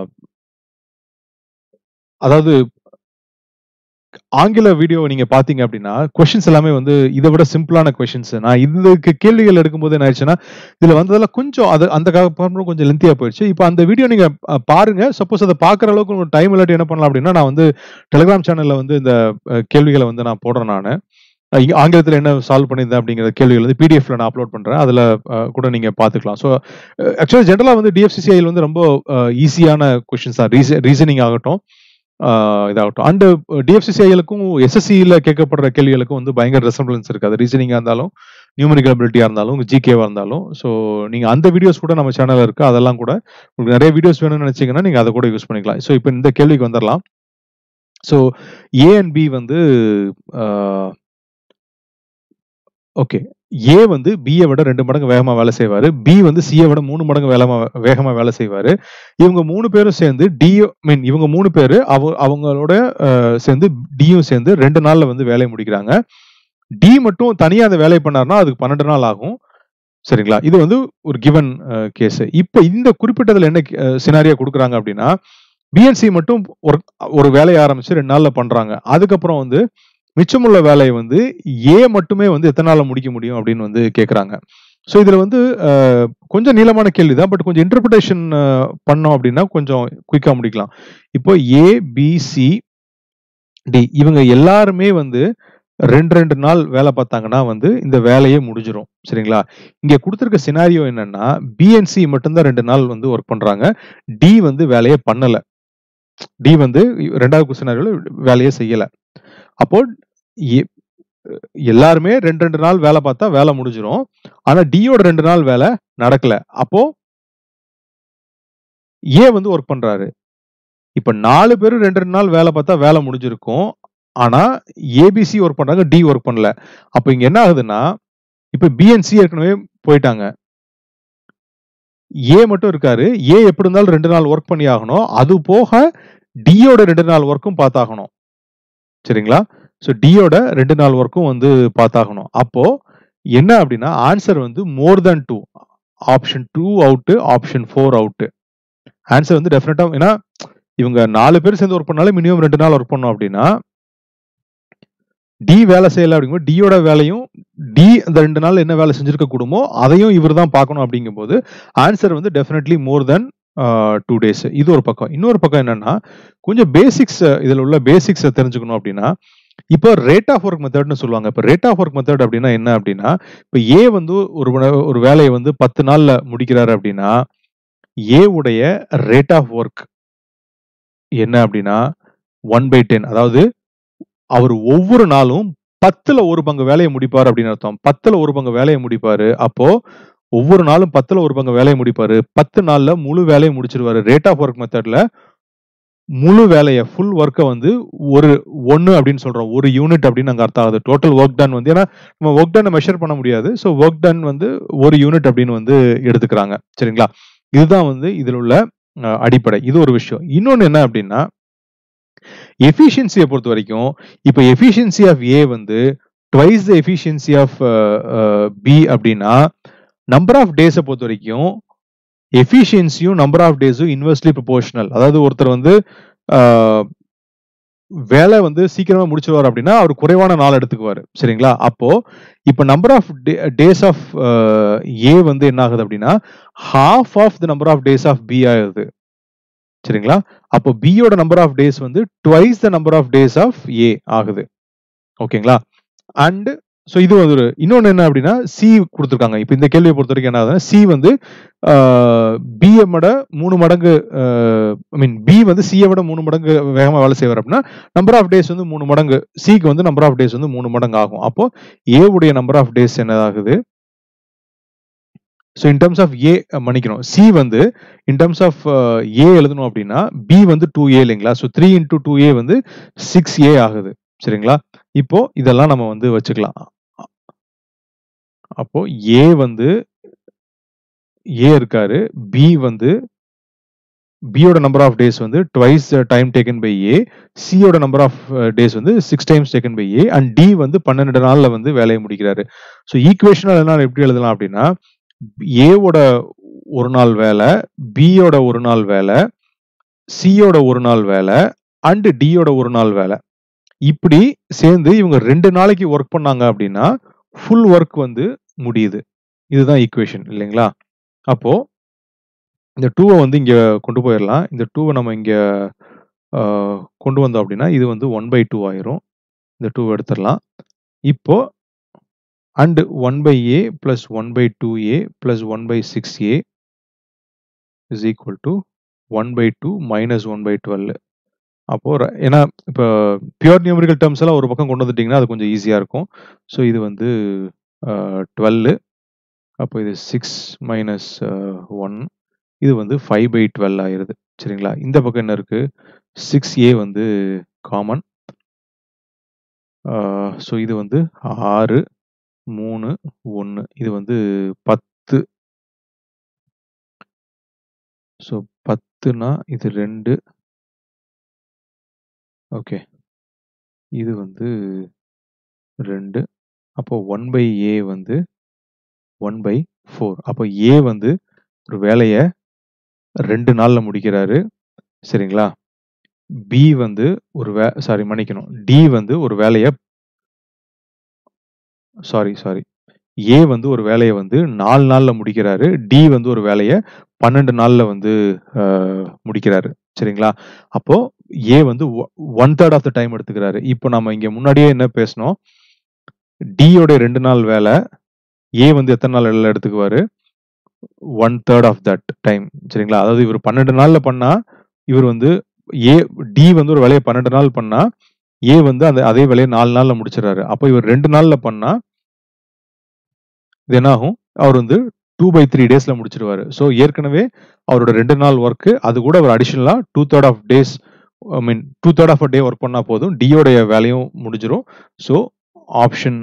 அதாவது ஆங்கில வீடியோ நீங்க பாத்தீங்க அப்படின்னா கொஸ்டின்ஸ் எல்லாமே வந்து இதை விட சிம்பிளான கொஸ்டின்ஸ் நான் இதுக்கு கேள்விகள் எடுக்கும்போது என்ன ஆயிடுச்சுன்னா இதுல வந்ததெல்லாம் கொஞ்சம் அது அந்த காரணம் கொஞ்சம் லென்த்தியா போயிடுச்சு இப்போ அந்த வீடியோ நீங்க அஹ், பாருங்க சப்போஸ் அதை பாக்குற அளவுக்கு உங்களுக்கு டைம் இல்லாட்டி என்ன பண்ணலாம் அப்படின்னா நான் வந்து டெலிகிராம் சேனல்ல வந்து இந்த அஹ், கேள்விகளை வந்து நான் போடுறேன் நான் ஆங்கிலத்தில் என்ன சால்வ் பண்ணியிருந்தேன் அப்படிங்கிற கேள்விகள் வந்து பிடிஎஃப்ல நான் அப்லோட் பண்றேன் அதுல அஹ், கூட நீங்க பாத்துக்கலாம் ஸோ ஆக்சுவலி ஜென்ரலா வந்து டிஎஃப்சிசிஐயில் வந்து ரொம்ப ஈஸியான கொஸ்டின்ஸ் தான் ரீசனிங் ஆகட்டும் ஆஹ் இதாகட்டும் அண்ட் டிஎஃப்சிசிஐலுக்கும் எஸ்எஸ்சியில் கேட்கப்படுற கேள்விகளுக்கும் வந்து பயங்கர ரெசம்பிளன்ஸ் இருக்கு அது ரீசனிங்காக இருந்தாலும் நியூமரிக்கல் அபிலிட்டியாக இருந்தாலும் ஜிகேவாக இருந்தாலும் ஸோ நீங்கள் அந்த வீடியோஸ் கூட நம்ம சேனலில் இருக்கு அதெல்லாம் கூட உங்களுக்கு நிறைய வீடியோஸ் வேணும்னு நினச்சிங்கன்னா நீங்கள் அதை கூட யூஸ் பண்ணிக்கலாம் ஸோ இப்போ இந்த கேள்விக்கு வந்துடலாம் ஸோ ஏ அண்ட் பி வந்து ஓகே ஏ வந்து பியை விட ரெண்டு மடங்கு வேகமா வேலை செய்வாரு பி வந்து சியை விட மூணு மடங்கு வேகமா வேகமா வேலை செய்வாரு இவங்க மூணு பேரும் சேர்ந்து டி மீன் இவங்க மூணு பேரு அவ அவங்களோட அஹ், சேர்ந்து டியும் சேர்ந்து ரெண்டு நாள்ல வந்து வேலையை முடிக்கிறாங்க டி மட்டும் தனியா அந்த வேலையை பண்ணாருன்னா அதுக்கு பன்னெண்டு நாள் ஆகும் சரிங்களா இது வந்து ஒரு கிவன் கேஸ் இப்போ இந்த குறிப்பிட்டதுல என்ன சினாரியா கொடுக்குறாங்க அப்படின்னா பிஎன்சி மட்டும் ஒரு ஒரு வேலையை ஆரம்பிச்சு ரெண்டு நாள்ல பண்றாங்க அதுக்கப்புறம் வந்து மிச்சமுள்ள வேலையை வந்து ஏ மட்டுமே வந்து எத்தனை நாள்ல முடிக்க முடியும் அப்படின்னு வந்து கேக்குறாங்க ஸோ இதுல வந்து அஹ், கொஞ்சம் நீளமான கேள்வி தான் பட் கொஞ்சம் இன்டர்பிரிட்டேஷன் பண்ணோம் அப்படின்னா கொஞ்சம் குயிக்கா முடிக்கலாம் இப்போ ஏ பி சி டி இவங்க எல்லாருமே வந்து ரெண்டு ரெண்டு நாள் வேலை பார்த்தாங்கன்னா வந்து இந்த வேலையே முடிஞ்சிரும் சரிங்களா இங்க கொடுத்துருக்க சினாரியோ என்னன்னா பிஎன்சி மட்டும்தான் ரெண்டு நாள் வந்து ஒர்க் பண்றாங்க டி வந்து வேலையை பண்ணல டி வந்து ரெண்டாவது சினாரியோல வேலையை செய்யல அப்போ எ- எல்லாருமே ரெண்டு ரெண்டு நாள் வேலை பார்த்தா வேலை முடிஞ்சிரும் ஆனா டியோட ரெண்டு நாள் வேலை நடக்கல அப்போ ஏ வந்து ஒர்க் பண்றாரு இப்ப நாலு பேரும் ரெண்டு ரெண்டு நாள் வேலை பார்த்தா வேலை முடிஞ்சிருக்கும் ஆனா ஏபிசி ஒர்க் பண்றாங்க டி ஒர்க் பண்ணல அப்ப இங்க என்ன ஆகுதுன்னா இப்ப பிஎன்சி ஏற்கனவே போயிட்டாங்க ஏ மட்டும் இருக்காரு ஏ எப்படி இருந்தாலும் ரெண்டு நாள் ஒர்க் பண்ணி ஆகணும் அது போக டியோட ரெண்டு நாள் ஒர்க்கும் பார்த்தாகணும் சரிங்களா ஸோ டியோட ரெண்டு நாள் ஒர்க்கும் வந்து பார்த்தாகணும் அப்போ என்ன அப்படின்னா ஆன்சர் வந்து more than two option two out option four out answer வந்து டெஃபினட்டா ஏன்னா இவங்க நாலு பேர் சேர்ந்து ஒர்க் பண்ணாலும் மினிமம் ரெண்டு நாள் ஒர்க் பண்ணோம் அப்படின்னா டி வேலை செய்யல அப்படிங்கும்போது டியோட வேலையும் டி அந்த ரெண்டு நாள் என்ன வேலை செஞ்சிருக்க கூடுமோ அதையும் இவர் தான் பார்க்கணும் அப்படிங்கும்போது ஆன்சர் வந்து definitely more then two days இது ஒரு பக்கம் இன்னொரு பக்கம் என்னன்னா கொஞ்சம் பேசிக்ஸ் இதில் உள்ள பேசிக்ஸை தெரிஞ்சுக்கணும் அப்படின்னா இப்போ ரேட் ஆஃப் ஒர்க் மெத்தட்னு சொல்லுவாங்க இப்போ ரேட் ஆஃப் ஒர்க் மெத்தட் அப்படின்னா என்ன அப்படின்னா இப்போ ஏ வந்து ஒரு வ- ஒரு வேலையை வந்து பத்து நாள்ல முடிக்கிறாரு அப்படின்னா ஏ உடைய ரேட் ஆஃப் ஒர்க் என்ன அப்படின்னா ஒன் பை டென் அதாவது அவர் ஒவ்வொரு நாளும் பத்துல ஒரு பங்கு வேலையை முடிப்பார் அப்படின்னு அர்த்தம் பத்துல ஒரு பங்கு வேலையை முடிப்பாரு அப்போ ஒவ்வொரு நாளும் பத்துல ஒரு பங்கு வேலையை முடிப்பாரு பத்து நாள்ல முழு வேலையை முடிச்சிருவாரு ரேட் ஆஃப் ஒர்க் மெத்தட்ல முழு வேலையை ஃபுல் ஒர்க்கை வந்து ஒரு ஒன்னு அப்படின்னு சொல்றோம் ஒரு யூனிட் அப்படின்னு அங்க அர்த்தம் ஆகுது டோட்டல் ஒர்க் டன் வந்து ஏன்னா நம்ம ஒர்க் டன் மெஷர் பண்ண முடியாது ஸோ ஒர்க் டன் வந்து ஒரு யூனிட் அப்படின்னு வந்து எடுத்துக்கிறாங்க சரிங்களா இதுதான் வந்து இதில் உள்ள அஹ், அடிப்படை இது ஒரு விஷயம் இன்னொன்னு என்ன அப்படின்னா எஃபிஷியன்சியை பொறுத்த வரைக்கும் இப்போ எஃபிஷியன்சி ஆஃப் ஏ வந்து twice the efficiency of B அப்படின்னா நம்பர் ஆஃப் டேஸை பொறுத்த வரைக்கும் எஃபிஷியன்சியும் நம்பர் ஆஃப் டேஸும் இன்வெர்ஸ்லி ப்ரொபோஷனல் அதாவது ஒருத்தர் வந்து அஹ், வேலை வந்து சீக்கிரமா முடிச்சிருவார் அப்படின்னா அவர் குறைவான நாள் எடுத்துக்குவார் சரிங்களா அப்போ இப்போ number of days of A வந்து என்ன ஆகுது அப்படின்னா half of the number of days of B ஆகுது சரிங்களா அப்போ B யோட நம்பர் ஆஃப் டேஸ் வந்து twice the number of days of A ஆகுது ஓகேங்களா அண்ட் ஸோ இது வந்து ஒரு இன்னொன்று என்ன அப்படின்னா சி கொடுத்துருக்காங்க இப்போ இந்த கேள்வியை பொறுத்த வரைக்கும் என்ன ஆகுதுன்னா சி வந்து பிஎம் விட மூணு மடங்கு ஐ மீன் பி வந்து சியை விட மூணு மடங்கு வேகமாக வேலை செய்வார் அப்படின்னா நம்பர் ஆஃப் டேஸ் வந்து மூணு மடங்கு சிக்கு வந்து நம்பர் ஆஃப் டேஸ் வந்து மூணு மடங்கு ஆகும் அப்போ ஏ உடைய நம்பர் ஆஃப் டேஸ் என்னதாகுது so in terms of A மன்னிக்கணும் சி வந்து இன் டர்ம்ஸ் ஆஃப் ஏ எழுதணும் அப்படின்னா பி வந்து டூ ஏ இல்லைங்களா so three into two A வந்து சிக்ஸ் ஏ ஆகுது சரிங்களா இப்போ இதெல்லாம் நம்ம வந்து வச்சுக்கலாம் அப்போ ஏ வந்து ஏ இருக்காரு பி வந்து பியோட நம்பர் ஆஃப் டேஸ் வந்து twice time taken by A சியோட நம்பர் ஆஃப் டேஸ் வந்து six times taken by A and D வந்து பன்னெண்டு நாள்ல வந்து வேலையை முடிக்கிறாரு ஸோ ஈக்குவேஷனல் என்ன எப்படி எழுதலாம் அப்படின்னா ஏவோட ஒரு நாள் வேலை பியோட ஒரு நாள் வேலை சியோட ஒரு நாள் வேலை அண்ட் டியோட ஒரு நாள் வேலை இப்படி சேர்ந்து இவங்க ரெண்டு நாளைக்கு ஒர்க் பண்ணாங்க அப்படின்னா ஃபுல் ஒர்க் வந்து முடியுது இதுதான் ஈக்குவேஷன் இல்லைங்களா அப்போ இந்த டூவை வந்து இங்க கொண்டு போயிடலாம் இந்த டூவை நம்ம இங்க ஆஹ், கொண்டு வந்தோம் அப்படின்னா இது வந்து ஒன் பை டூ ஆயிரும் இந்த டூவை எடுத்துடலாம் இப்போ and one by A plus one by two A plus one by six A is equal to one by two minus one by twelve அப்போ ர- ஏன்னா இப்போ பியூர் நியூமரிக்கல் டேர்ம்ஸ் எல்லாம் ஒரு பக்கம் கொண்டு வந்துட்டீங்கன்னா அது கொஞ்சம் ஈஸியாக இருக்கும் ஸோ இது வந்து டுவெல்லு அப்போ இது சிக்ஸ் மைனஸ் ஒன் இது வந்து ஃபைவ் பை டுவெல் ஆயிருது சரிங்களா இந்த பக்கம் என்ன இருக்கு சிக்ஸ் ஏ வந்து காமன் ஸோ இது வந்து ஆறு மூணு ஒன்று இது வந்து பத்து ஸோ பத்துனா இது ரெண்டு ஓகே இது வந்து ரெண்டு அப்போ ஒன் பை ஏ வந்து ஒன் பை ஃபோர் அப்போ ஏ வந்து ஒரு வேலையை ரெண்டு நாள்ல முடிக்கிறாரு சரிங்களா பி வந்து ஒரு வே சாரி மன்னிக்கணும் டி வந்து ஒரு வேலையை சாரி சாரி ஏ வந்து ஒரு வேலையை வந்து நாலு நாள்ல முடிக்கிறாரு டி வந்து ஒரு வேலையை பன்னெண்டு நாள்ல வந்து அஹ், முடிக்கிறாரு சரிங்களா அப்போ ஏ வந்து one third of the time எடுத்துக்கிறாரு இப்போ நம்ம இங்க முன்னாடியே என்ன பேசணும் டியோட ரெண்டு நாள் வேலை ஏ வந்து எத்தனை நாள் வேலை எடுத்துக்குவாரு one third of that time சரிங்களா அதாவது இவர் பன்னெண்டு நாள்ல பண்ணா இவர் வந்து ஏ டி வந்து ஒரு வேலையை பன்னெண்டு நாள் பண்ணா ஏ வந்து அந்த அதே வேலையை நாலு நாள்ல முடிச்சிடறாரு அப்போ இவர் ரெண்டு நாள்ல பண்ணா இது என்ன ஆகும் அவர் வந்து டூ பை த்ரீ டேஸ்ல முடிச்சிருவாரு ஸோ ஏற்கனவே அவரோட ரெண்டு நாள் ஒர்க்கு அது கூட அவர் அடிஷனலா two third of days I mean two third of day work பண்ணா போதும் டியோடைய வேலையும் முடிஞ்சிரும் so option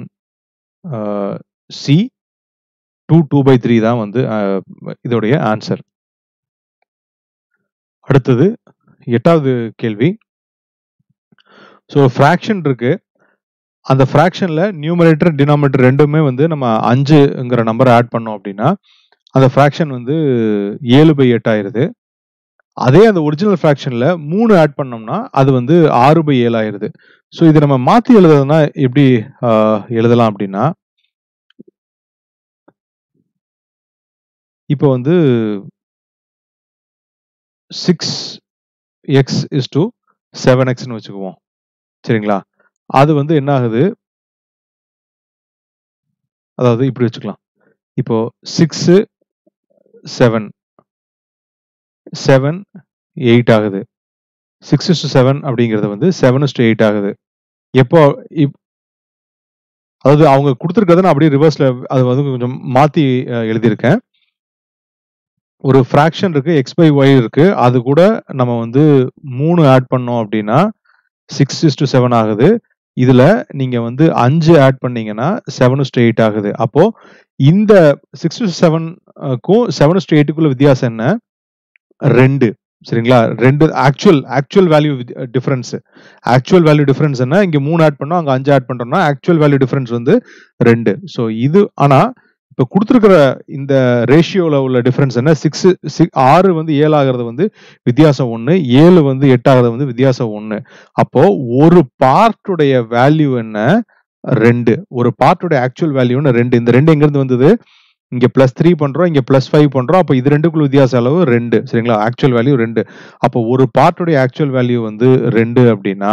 C two two by three தான் வந்து அஹ், இதோடைய ஆன்சர் அடுத்தது எட்டாவது கேள்வி ஸோ ஃப்ராக்ஷன் இருக்கு அந்த ஃப்ராக்ஷன்ல நியூமரேட்டர் டினாமினேட்டர் ரெண்டுமே வந்து நம்ம அஞ்சுங்கிற நம்பரை ஆட் பண்ணோம் அப்படின்னா அந்த ஃப்ராக்ஷன் வந்து ஏழு பை எட்டு ஆயிருது அதே அந்த ஒரிஜினல் ஃப்ராக்ஷன்ல மூணு ஆட் பண்ணோம்னா அது வந்து ஆறு பை ஏழு ஆயிருது ஸோ இது நம்ம மாத்தி எழுதுறதுனா எப்படி ஆஹ், எழுதலாம் அப்படின்னா இப்போ வந்து six x is to seven எக்ஸ்னு வச்சுக்குவோம் சரிங்களா அது வந்து என்ன ஆகுது அதாவது இப்படி வச்சுக்கலாம் இப்போ சிக்ஸ் செவன் செவன் எயிட் ஆகுது சிக்ஸ் டு செவன் அப்படிங்கிறது வந்து செவன் டு எயிட் ஆகுது எப்போ இப் அதாவது அவங்க கொடுத்துருக்கறத நான் அப்படியே ரிவர்ஸ்ல அது வந்து கொஞ்சம் மாத்தி அஹ், எழுதியிருக்கேன் ஒரு ஃப்ராக்ஷன் இருக்கு எக்ஸ் பை ஒய் இருக்கு அது கூட நம்ம வந்து மூணு ஆட் பண்ணோம் அப்படின்னா சிக்ஸ் இஸ் டு செவன் ஆகுது இதுல நீங்க வந்து அஞ்சு ஆட் பண்ணீங்கன்னா செவன் டு எயிட் ஆகுது அப்போ இந்த சிக்ஸ் டு செவனுக்கும் செவன் டு எயிட்டுக்குள்ள வித்தியாசம் என்ன ரெண்டு சரிங்களா ரெண்டு actual actual value difference actual value difference என்ன இங்க மூணு ஆட் பண்ணோம் அங்க அஞ்சு ஆட் பண்றோம்னா ஆக்சுவல் வேல்யூ டிஃபரன்ஸ் வந்து ரெண்டு ஸோ இது ஆனா இப்போ கொடுத்துருக்கிற இந்த ரேஷியோல உள்ள டிஃபரன்ஸ் என்ன சிக்ஸ் ஆறு வந்து ஏழு ஆகிறது வந்து வித்தியாசம் ஒன்று ஏழு வந்து எட்டு ஆகிறது வந்து வித்தியாசம் ஒன்று அப்போ ஒரு பார்ட்டுடைய வேல்யூ என்ன ரெண்டு ஒரு பார்ட்டுடைய ஆக்சுவல் வேல்யூன்னு ரெண்டு இந்த ரெண்டு எங்கிருந்து வந்தது இங்க பிளஸ் த்ரீ பண்றோம் இங்க பிளஸ் ஃபைவ் பண்றோம் அப்போ இது ரெண்டுக்குள்ள வித்தியாச அளவு ரெண்டு சரிங்களா ஆக்சுவல் வேல்யூ ரெண்டு அப்போ ஒரு பார்ட்டுடைய ஆக்சுவல் வேல்யூ வந்து ரெண்டு அப்படின்னா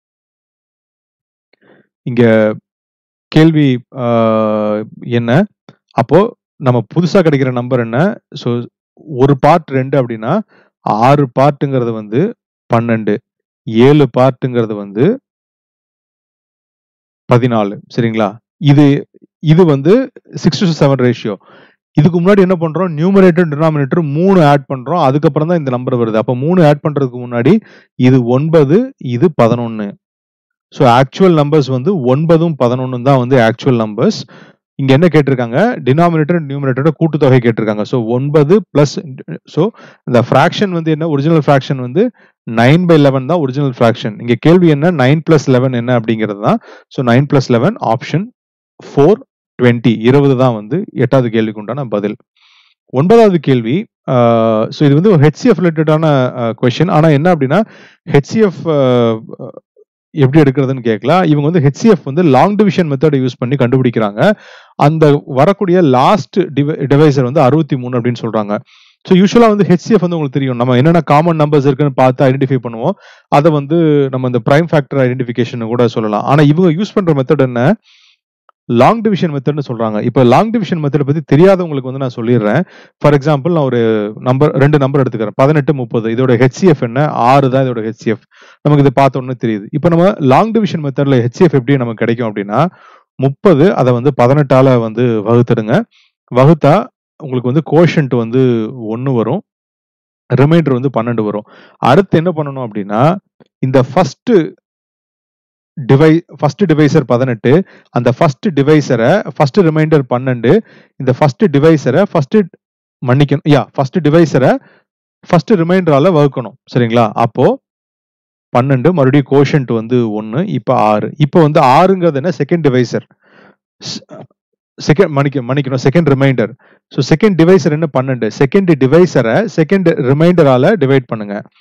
இங்க கேள்வி ஆஹ், என்ன அப்போ நம்ம புதுசா கிடைக்கிற நம்பர் என்ன ஸோ ஒரு பார்ட் ரெண்டு அப்படின்னா ஆறு பார்ட்டுங்கிறது வந்து பன்னெண்டு ஏழு பார்ட்டுங்கிறது வந்து பதினாலு சரிங்களா இது இது வந்து சிக்ஸ் டு செவன் ரேஷியோ இதுக்கு முன்னாடி என்ன பண்றோம் நியூமரேட்டர் டினாமினேட்டர் மூணு ஆட் பண்றோம் அதுக்கப்புறம் தான் இந்த நம்பர் வருது அப்போ மூணு ஆட் பண்றதுக்கு முன்னாடி இது ஒன்பது இது பதினொன்னு ஸோ ஆக்சுவல் நம்பர்ஸ் வந்து ஒன்பதும் பதினொன்னும் தான் வந்து ஆக்சுவல் நம்பர்ஸ் இங்க என்ன கேட்டிருக்காங்க டினாமினேட்டர் நியூமரேட்டரோட கூட்டுத்தொகை கேட்டிருக்காங்க ஸோ ஒன்பது பிளஸ் ஸோ இந்த ஃப்ராக்ஷன் வந்து என்ன ஒரிஜினல் ஃப்ராக்ஷன் வந்து நைன் பை லெவன் தான் ஒரிஜினல் ஃப்ராக்ஷன் இங்க கேள்வி என்ன நைன் பிளஸ் லெவன் என்ன அப்படிங்கிறது தான் so nine plus eleven option four twenty இருபது தான் வந்து எட்டாவது கேள்விக்கு உண்டான பதில் ஒன்பதாவது கேள்வி ஸோ இது வந்து ஹெச்சிஎஃப் ரிலேட்டடான கொஷின் ஆனால் என்ன அப்படின்னா ஹெச்சிஎஃப் எப்படி எடுக்கிறதுன்னு கேட்கலாம் இவங்க வந்து ஹெச்சிஎஃப் வந்து லாங் டிவிஷன் மெத்தடை யூஸ் பண்ணி கண்டுபிடிக்கிறாங்க அந்த வரக்கூடிய லாஸ்ட் டிவைசர் வந்து அறுபத்தி மூணு அப்படின்னு சொல்றாங்க ஸோ யூஸ்வலாக வந்து ஹெச்சிஎஃப் வந்து உங்களுக்கு தெரியும் நம்ம என்னென்ன காமன் நம்பர்ஸ் இருக்குன்னு பார்த்து ஐடென்டிஃபை பண்ணுவோம் அதை வந்து நம்ம இந்த பிரைம் ஃபேக்டர் ஐடென்டிஃபிகேஷன் கூட சொல்லலாம் ஆனால் இவங்க யூஸ் பண்ற மெத்தட் என்ன லாங் டிவிஷன் மெத்தட்னு சொல்றாங்க இப்போ லாங் டிவிஷன் மெத்தட் பத்தி தெரியாதவங்களுக்கு வந்து நான் சொல்லிடுறேன் ஃபார் எக்ஸாம்பிள் நான் ஒரு நம்பர் ரெண்டு நம்பர் எடுத்துக்கிறேன் பதினெட்டு முப்பது இதோட ஹெச்சிஎஃப் என்ன ஆறு தான் இதோட ஹெச்சிஎஃப் நமக்கு இது பார்த்த உடனே தெரியுது இப்போ நம்ம லாங் டிவிஷன் மெத்தட்ல ஹெச்சிஎஃப் எப்படி நமக்கு கிடைக்கும் அப்படின்னா முப்பது அதை வந்து பதினெட்டால வந்து வகுத்துடுங்க வகுத்தா உங்களுக்கு வந்து கோஷன்ட் வந்து ஒன்று வரும் ரிமைண்டர் வந்து பன்னெண்டு வரும் அடுத்து என்ன பண்ணணும் அப்படின்னா இந்த ஃபர்ஸ்ட் டிவை ஃபர்ஸ்ட் டிவைசர் பதினெட்டு அந்த ஃபர்ஸ்ட் டிவைசரை ஃபர்ஸ்ட் ரிமைண்டர் பன்னெண்டு இந்த ஃபர்ஸ்ட் டிவைசரை ஃபர்ஸ்ட் மன்னிக்கணும் யா ஃபர்ஸ்ட் டிவைசரை ஃபர்ஸ்ட் ரிமைண்டரால வகுக்கணும் சரிங்களா அப்போ பன்னெண்டு மறுபடியும் கோஷன்ட் வந்து ஒன்று இப்போ ஆறு இப்போ வந்து ஆறுங்கிறது என்ன செகண்ட் டிவைசர் செகண்ட் மன்னிக்க மன்னிக்கணும் second remainder so second divisor என்ன பன்னெண்டு செகண்ட் டிவைசரை செகண்ட் ரிமைண்டரால டிவைட் பண்ணுங்க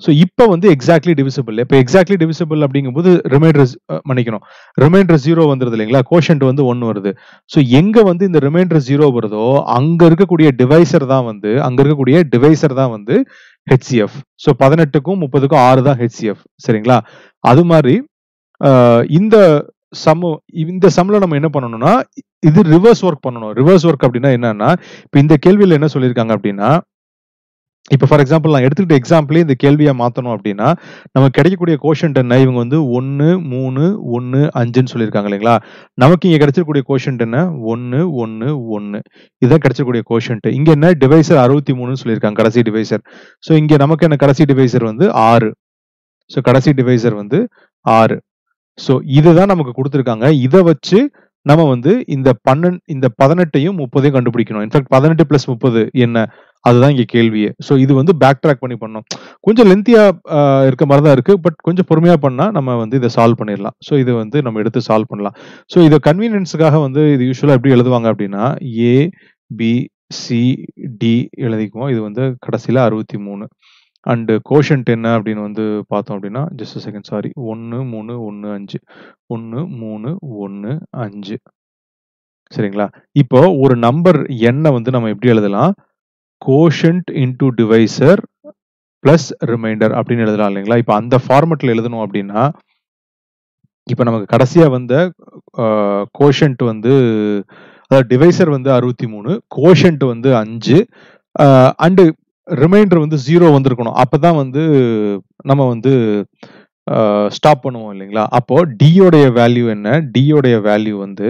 ஸோ இப்போ வந்து எக்ஸாக்ட்லி டிவிசிபிள் இப்போ எக்ஸாக்ட்லி டிவிசிபிள் அப்படிங்கும்போது ரிமைண்டர் மன்னிக்கணும் ரிமைண்டர் ஜீரோ வந்துருது இல்லைங்களா கோஷன்ட் வந்து ஒன்று வருது ஸோ எங்க வந்து இந்த ரிமைண்டர் ஜீரோ வருதோ அங்க இருக்கக்கூடிய டிவைசர் தான் வந்து அங்க இருக்கக்கூடிய டிவைசர் தான் வந்து ஹெச்சிஎஃப் ஸோ பதினெட்டுக்கும் முப்பதுக்கும் ஆறு தான் ஹெச்சிஎஃப் சரிங்களா அது மாதிரி ஆஹ் இந்த சம் இந்த சம்ல நம்ம என்ன பண்ணணும்னா இது ரிவர்ஸ் ஒர்க் பண்ணணும் ரிவர்ஸ் ஒர்க் அப்படின்னா என்னன்னா இப்போ இந்த கேள்வியில என்ன சொல்லியிருக்காங்க அப்படின்னா இப்போ ஃபார் எக்ஸாம்பிள் நான் எடுத்துக்கிட்ட எக்ஸாம்பிளே இந்த கேள்வியை மாற்றணும் அப்படின்னா நமக்கு கிடைக்கக்கூடிய கோஷன்ட் என்ன இவங்க வந்து ஒன்று மூணு ஒன்று அஞ்சுன்னு சொல்லியிருக்காங்க இல்லைங்களா நமக்கு இங்கே கிடைச்சிருக்கக்கூடிய கோஷன்ட் என்ன ஒன்று ஒன்று ஒன்று இதுதான் கிடைச்சிருக்கக்கூடிய கோஷன்ட் இங்கே என்ன டிவைசர் அறுபத்தி மூணுன்னு சொல்லியிருக்காங்க கடைசி டிவைசர் ஸோ இங்கே நமக்கு என்ன கடைசி டிவைசர் வந்து ஆறு ஸோ கடைசி டிவைசர் வந்து ஆறு ஸோ இதுதான் நமக்கு கொடுத்துருக்காங்க இதை வச்சு நம்ம வந்து இந்த பன்னெண்டு இந்த பதினெட்டையும் முப்பதையும் கண்டுபிடிக்கணும் இன்ஃபேக்ட் பதினெட்டு பிளஸ் முப்பது என்ன அதுதான் இங்க கேள்வியே ஸோ இது வந்து பேக் ட்ராக் பண்ணி பண்ணோம் கொஞ்சம் லென்த்தியா இருக்க மாதிரி தான் இருக்கு பட் கொஞ்சம் பொறுமையா பண்ணா நம்ம வந்து இதை சால்வ் பண்ணிடலாம் ஸோ இது வந்து நம்ம எடுத்து சால்வ் பண்ணலாம் ஸோ இதை கன்வீனியன்ஸுக்காக வந்து இது யூஸ்வலாக எப்படி எழுதுவாங்க அப்படின்னா ஏ பி சி டி எழுதிக்குவோம் இது வந்து கடைசியில் அறுபத்தி மூணு அண்டு கோஷன்ட் என்ன அப்படின்னு வந்து பார்த்தோம் அப்படின்னா ஜஸ்ட் செகண்ட் சாரி ஒன்று மூணு ஒன்று அஞ்சு ஒன்று மூணு ஒன்று அஞ்சு சரிங்களா இப்போ ஒரு நம்பர் எண்ணை வந்து நம்ம எப்படி எழுதலாம் quotient into divisor plus remainder அப்படின்னு எழுதலாம் இல்லைங்களா இப்போ அந்த ஃபார்மெட்ல எழுதணும் அப்படின்னா இப்போ நமக்கு கடைசியா வந்த கோஷன்ட் வந்து அதாவது டிவைசர் வந்து அறுபத்தி மூணு கோஷன்ட் வந்து அஞ்சு அண்டு ரிமைண்டர் வந்து ஜீரோ வந்திருக்கணும் அப்பதான் வந்து நம்ம வந்து ஸ்டாப் பண்ணுவோம் இல்லைங்களா அப்போ டியோடைய வேல்யூ என்ன டியோடைய வேல்யூ வந்து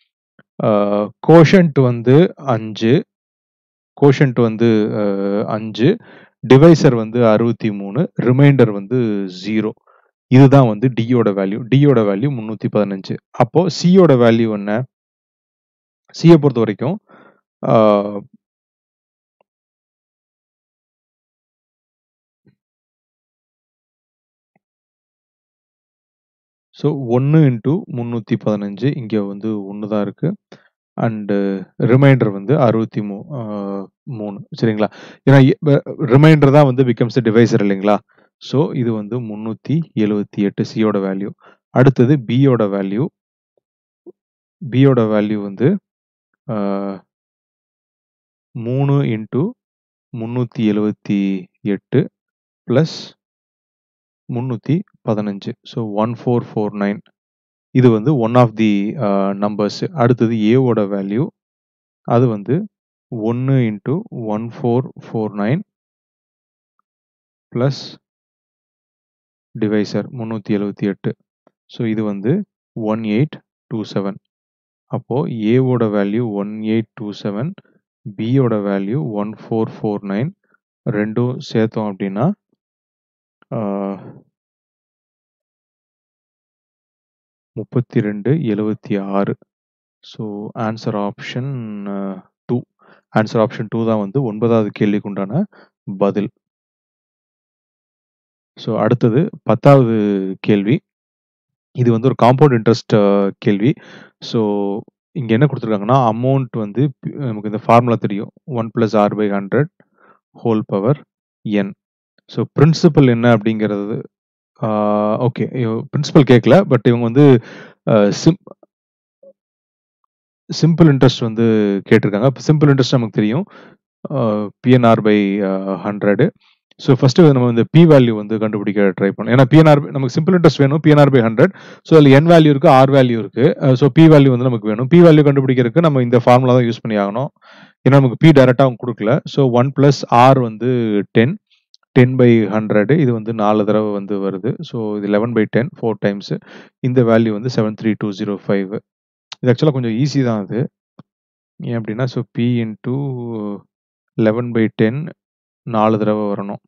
கோஷன்ட் வந்து அஞ்சு கோஷன்ட் வந்து அஹ், அஞ்சு டிவைசர் வந்து அறுபத்தி மூணு ரிமைண்டர் வந்து ஜீரோ இதுதான் வந்து டியோட வேல்யூ டியோட வேல்யூ முந்நூற்றி பதினஞ்சு அப்போ சியோட வேல்யூ என்ன சியை பொறுத்த வரைக்கும் ஸோ ஒன்று இன்ட்டு முந்நூற்றி பதினஞ்சு இங்கே வந்து ஒன்று தான் இருக்கு அண்டு ரிமைண்டர் வந்து அறுபத்தி மூ ஆஹ் மூணு சரிங்களா ஏன்னா ரிமைண்டர் தான் வந்து பிகம்ஸ் டிவைசர் இல்லைங்களா ஸோ இது வந்து முந்நூற்றி எழுபத்தி எட்டு சியோட வேல்யூ அடுத்தது பியோட வேல்யூ பியோட வேல்யூ வந்து ஆஹ், மூணு இன்ட்டு முந்நூற்றி எழுபத்தி எட்டு ப்ளஸ் முந்நூற்றி பதினஞ்சு so one four four nine இது வந்து ஒன் ஆஃப் தி நம்பர்ஸ் அடுத்தது ஏவோட வேல்யூ அது வந்து ஒன்று into one four four nine plus divisor முந்நூற்றி எழுபத்தி எட்டு ஸோ இது வந்து ஒன் எயிட் டூ செவன் அப்போது ஏவோட value one eight two seven பியோட value one four four nine ரெண்டும் சேர்த்தோம் அப்படின்னா முப்பத்தி ரெண்டு எழுபத்தி ஆறு so answer option two answer option two தான் வந்து ஒன்பதாவது கேள்விக்கு உண்டான பதில் ஸோ அடுத்தது பத்தாவது கேள்வி இது வந்து ஒரு காம்பவுண்ட் இன்ட்ரெஸ்ட் கேள்வி ஸோ இங்கே என்ன கொடுத்துருக்காங்கன்னா அமௌண்ட் வந்து பி- நமக்கு இந்த ஃபார்முலா தெரியும் one plus R by hundred whole power N so principal என்ன அப்படிங்கிறது ஓகே பிரின்சிபல் கேட்கல பட் இவங்க வந்து சிம் சிம்பிள் இன்ட்ரெஸ்ட் வந்து கேட்டிருக்காங்க சிம்பிள் இன்ட்ரெஸ்ட் நமக்கு தெரியும் PNR by hundred so first நம்ம இந்த பி வேல்யூ வந்து கண்டுபிடிக்க ட்ரை பண்ணோம் ஏன்னா பிஎன்ஆர் நமக்கு சிம்பிள் இன்ட்ரெஸ்ட் வேணும் பிஎன்ஆர் பை ஹண்ட்ரட் ஸோ அதில் என் வேல்யூ இருக்கு ஆர் வேல்யூ இருக்கு ஸோ பி வேல்யூ வந்து நமக்கு வேணும் பி வேல்யூ கண்டுபிடிக்கிறதுக்கு நம்ம இந்த ஃபார்முலா தான் யூஸ் பண்ணி ஆகணும் ஏன்னா நமக்கு பி டைரெக்டாக அவங்க கொடுக்கல ஸோ ஒன் ப்ளஸ் ஆர் வந்து டென் டென் பை ஹண்ட்ரடு இது வந்து நாலு தடவை வந்து வருது ஸோ இது eleven by ten four times இந்த வேல்யூ வந்து seven three two zero five இது ஆக்சுவலாக கொஞ்சம் ஈஸி தான் அது ஏன் அப்படின்னா so P into eleven by ten நாலு தடவை வரணும்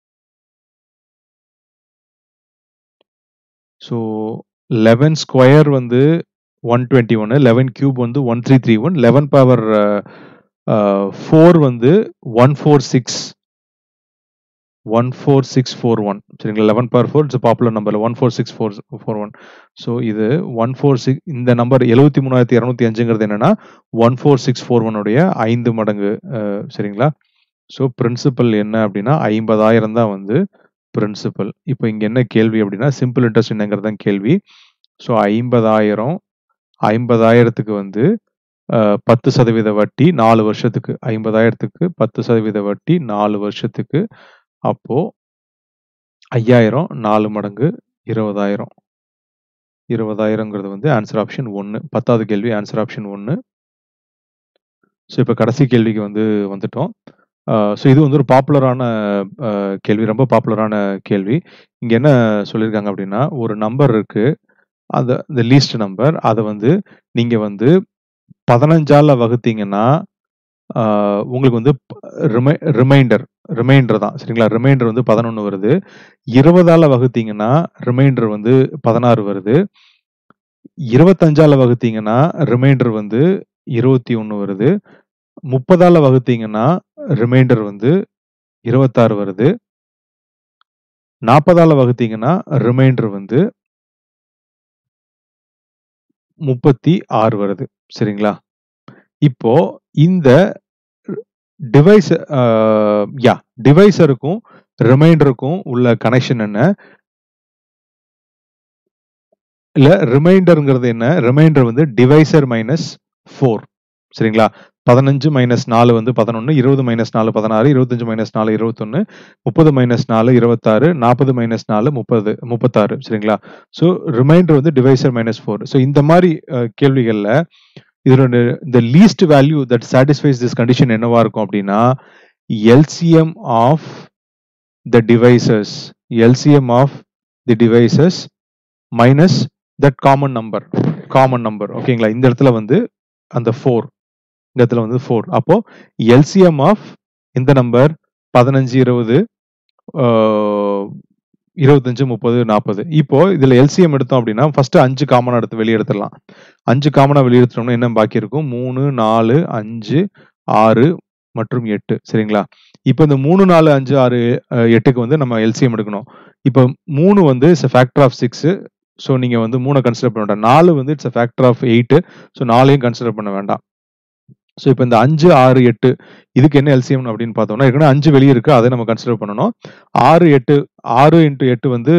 ஸோ லெவன் ஸ்கொயர் வந்து ஒன் டுவெண்ட்டி ஒன்று லெவன் கியூப் வந்து one three three one eleven power four வந்து one four six one four six four one சரிங்களா eleven power four it's popular number one four six four four one so இது one four six இந்த number எழுபத்தி மூணாயிரத்தி இரநூத்தி அஞ்சுங்கிறது என்னன்னா one four six four ஒனுடைய ஐந்து மடங்கு அஹ், சரிங்களா ஸோ பிரின்சிபல் என்ன அப்படின்னா ஐம்பதாயிரம் தான் வந்து பிரின்சிபல் இப்போ இங்க என்ன கேள்வி அப்படின்னா சிம்பிள் இன்ட்ரெஸ்ட் என்னங்கிறது தான் கேள்வி ஸோ ஐம்பதாயிரம் ஐம்பதாயிரத்துக்கு வந்து அஹ், பத்து சதவீத வட்டி நாலு வருஷத்துக்கு ஐம்பதாயிரத்துக்கு பத்து சதவீத வட்டி நாலு வருஷத்துக்கு அப்போ ஐயாயிரம் நாலு மடங்கு இருபதாயிரம் இருபதாயிரங்கிறது வந்து ஆன்சர் ஆப்ஷன் ஒன்று பத்தாவது கேள்வி ஆன்சர் ஆப்ஷன் ஒன்று ஸோ இப்போ கடைசி கேள்விக்கு வந்து வந்துட்டோம் ஸோ இது வந்து ஒரு பாப்புலரான கேள்வி ரொம்ப பாப்புலரான கேள்வி இங்கே என்ன சொல்லியிருக்காங்க அப்படின்னா ஒரு நம்பர் இருக்கு அந்த இந்த லீஸ்ட் நம்பர் அதை வந்து நீங்கள் வந்து பதினஞ்சால வகுத்தீங்கன்னா ஆஹ், உங்களுக்கு வந்து ரிமை ரிமைண்டர் ரிமைண்டர் தான் சரிங்களா ரிமைண்டர் வந்து பதினொன்று வருது இருபதால வகுத்தீங்கன்னா ரிமைண்டர் வந்து பதினாறு வருது இருபத்தஞ்சால வகுத்தீங்கன்னா ரிமைண்டர் வந்து இருபத்தி ஒன்று வருது முப்பதால வகுத்தீங்கன்னா ரிமைண்டர் வந்து இருபத்தாறு வருது நாற்பதால வகுத்தீங்கன்னா ரிமைண்டர் வந்து முப்பத்தி ஆறு வருது சரிங்களா இப்போ இந்த டிவைஸ் யா டிவைஸருக்கும் ரிமைண்டருக்கும் உள்ள கனெக்ஷன் என்ன இல்ல ரிமைண்டருங்கிறது என்ன ரிமைண்டர் வந்து டிவைசர் மைனஸ் ஃபோர் சரிங்களா பதினஞ்சு மைனஸ் நாலு வந்து பதினொன்று இருபது மைனஸ் நாலு பதினாறு இருபத்தஞ்சு மைனஸ் நாலு இருபத்தொன்று முப்பது மைனஸ் நாலு இருபத்தாறு நாற்பது மைனஸ் நாலு முப்பது முப்பத்தாறு சரிங்களா ஸோ ரிமைண்டர் வந்து டிவைசர் மைனஸ் ஃபோர் ஸோ இந்த மாதிரி அஹ், கேள்விகள்ல இதோட இந்த least value that satisfies this condition என்னவா இருக்கும் அப்படின்னா LCM of the divisors LCM of the divisors minus that common number common number ஓகேங்களா இந்த இடத்துல வந்து அந்த ஃபோர் இந்த இடத்துல வந்து ஃபோர் அப்போ எல்சிஎம் ஆஃப் இந்த நம்பர் பதினஞ்சு இருபது இருபத்தஞ்சு முப்பது நாற்பது இப்போ இதுல எல்சிஎம் எடுத்தோம் அப்படின்னா ஃபர்ஸ்ட் அஞ்சு காமனா எடுத்து வெளியே எடுத்துடலாம் அஞ்சு காமனா வெளியே எடுத்துட்டோம்னா என்ன பாக்கி இருக்கும் மூணு நாலு அஞ்சு ஆறு மற்றும் எட்டு சரிங்களா இப்போ இந்த மூணு நாலு அஞ்சு ஆறு அஹ், எட்டுக்கு வந்து நம்ம எல்சிஎம் எடுக்கணும் இப்போ மூணு வந்து it's factor of six so நீங்க வந்து மூணை கன்சிடர் பண்ண வேண்டாம் நாலு வந்து it's factor of eight so நாலையும் கன்சிடர் பண்ண வேண்டாம் ஸோ இப்போ இந்த அஞ்சு ஆறு எட்டு இதுக்கு என்ன எல்சிஎம் அப்படின்னு பார்த்தோம்னா ஏற்கனவே அஞ்சு வெளியே இருக்கு அதை நம்ம கன்சிடர் பண்ணணும் ஆறு எட்டு ஆறு இன்ட்டு எட்டு வந்து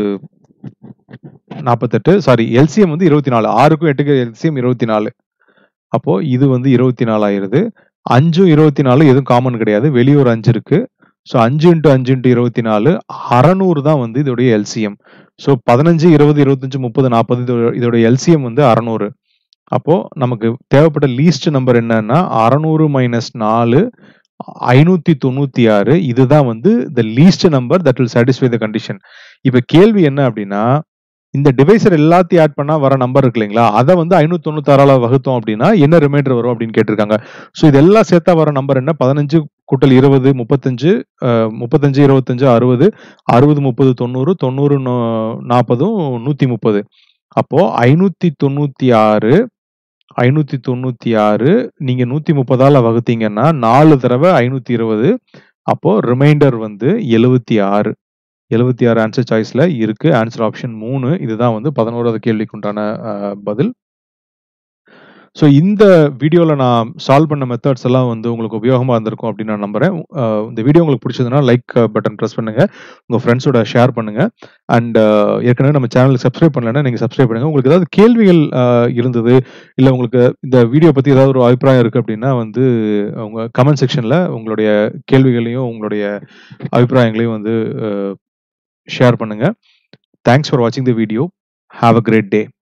நாற்பத்தெட்டு சாரி எல்சிஎம் வந்து இருபத்தி நாலு ஆறுக்கும் எட்டுக்கு எல்சிஎம் இருபத்தி நாலு அப்போ இது வந்து இருபத்தி நாலு ஆயிருது அஞ்சும் இருபத்தி நாலு எதுவும் காமன் கிடையாது வெளியே ஒரு அஞ்சு இருக்கு ஸோ அஞ்சு இன்ட்டு அஞ்சு இன்ட்டு இருபத்தி நாலு அறநூறு தான் வந்து இதோடைய எல்சிஎம் ஸோ பதினஞ்சு இருபது இருபத்தஞ்சு முப்பது நாற்பது இதோட இதோட எல்சிஎம் வந்து அறநூறு அப்போ நமக்கு தேவைப்பட்ட லீஸ்ட் நம்பர் என்னன்னா அறநூறு மைனஸ் நாலு ஐநூத்தி தொண்ணூத்தி ஆறு இதுதான் வந்து the least number that will satisfy the condition இப்ப கேள்வி என்ன அப்படின்னா இந்த டிவைசர் எல்லாத்தையும் ஆட் பண்ணா வர நம்பர் இருக்கு இல்லைங்களா அதை வந்து ஐநூத்தி தொண்ணூத்தாறால வகுத்தோம் அப்படின்னா என்ன ரிமைண்டர் வரும் அப்படின்னு கேட்டிருக்காங்க ஸோ இதெல்லாம் சேர்த்தா வர நம்பர் என்ன பதினஞ்சு கூட்டல் இருபது முப்பத்தஞ்சு அஹ், முப்பத்தஞ்சு இருபத்தஞ்சு அறுபது அறுபது முப்பது தொண்ணூறு தொண்ணூறு நூ- நாற்பதும் நூத்தி முப்பது அப்போ ஐநூத்தி தொண்ணூத்தி ஆறு ஐநூத்தி தொண்ணூத்தி ஆறு நீங்க நூத்தி முப்பதால வகுத்தீங்கன்னா நாலு தடவை ஐநூத்தி இருபது அப்போ ரிமைண்டர் வந்து எழுவத்தி ஆறு எழுவத்தி ஆறு ஆன்சர் சாய்ஸ்ல இருக்கு ஆன்சர் ஆப்ஷன் மூணு இதுதான் வந்து பதினோராவது கேள்விக்கு உண்டான அஹ், பதில் ஸோ இந்த வீடியோவில் நான் சால்வ் பண்ண மெத்தட்ஸ் எல்லாம் வந்து உங்களுக்கு உபயோகமாக இருந்திருக்கும் அப்படின்னு நான் நம்புறேன் அஹ், இந்த வீடியோ உங்களுக்கு பிடிச்சதுன்னா லைக் பட்டன் ப்ரெஸ் பண்ணுங்க உங்கள் ஃப்ரெண்ட்ஸோட ஷேர் பண்ணுங்க அண்ட் ஏற்கனவே நம்ம சேனலுக்கு சப்ஸ்கிரைப் பண்ணலைன்னா நீங்கள் சப்ஸ்கிரைப் பண்ணுங்க உங்களுக்கு ஏதாவது கேள்விகள் அஹ், இருந்தது இல்லை உங்களுக்கு இந்த வீடியோ பற்றி ஏதாவது ஒரு அபிப்பிராயம் இருக்குது அப்படின்னா வந்து உங்கள் கமெண்ட் செக்ஷனில் உங்களுடைய கேள்விகளையும் உங்களுடைய அபிப்பிராயங்களையும் வந்து ஷேர் பண்ணுங்க தேங்க்ஸ் ஃபார் வாட்சிங் the video have a great day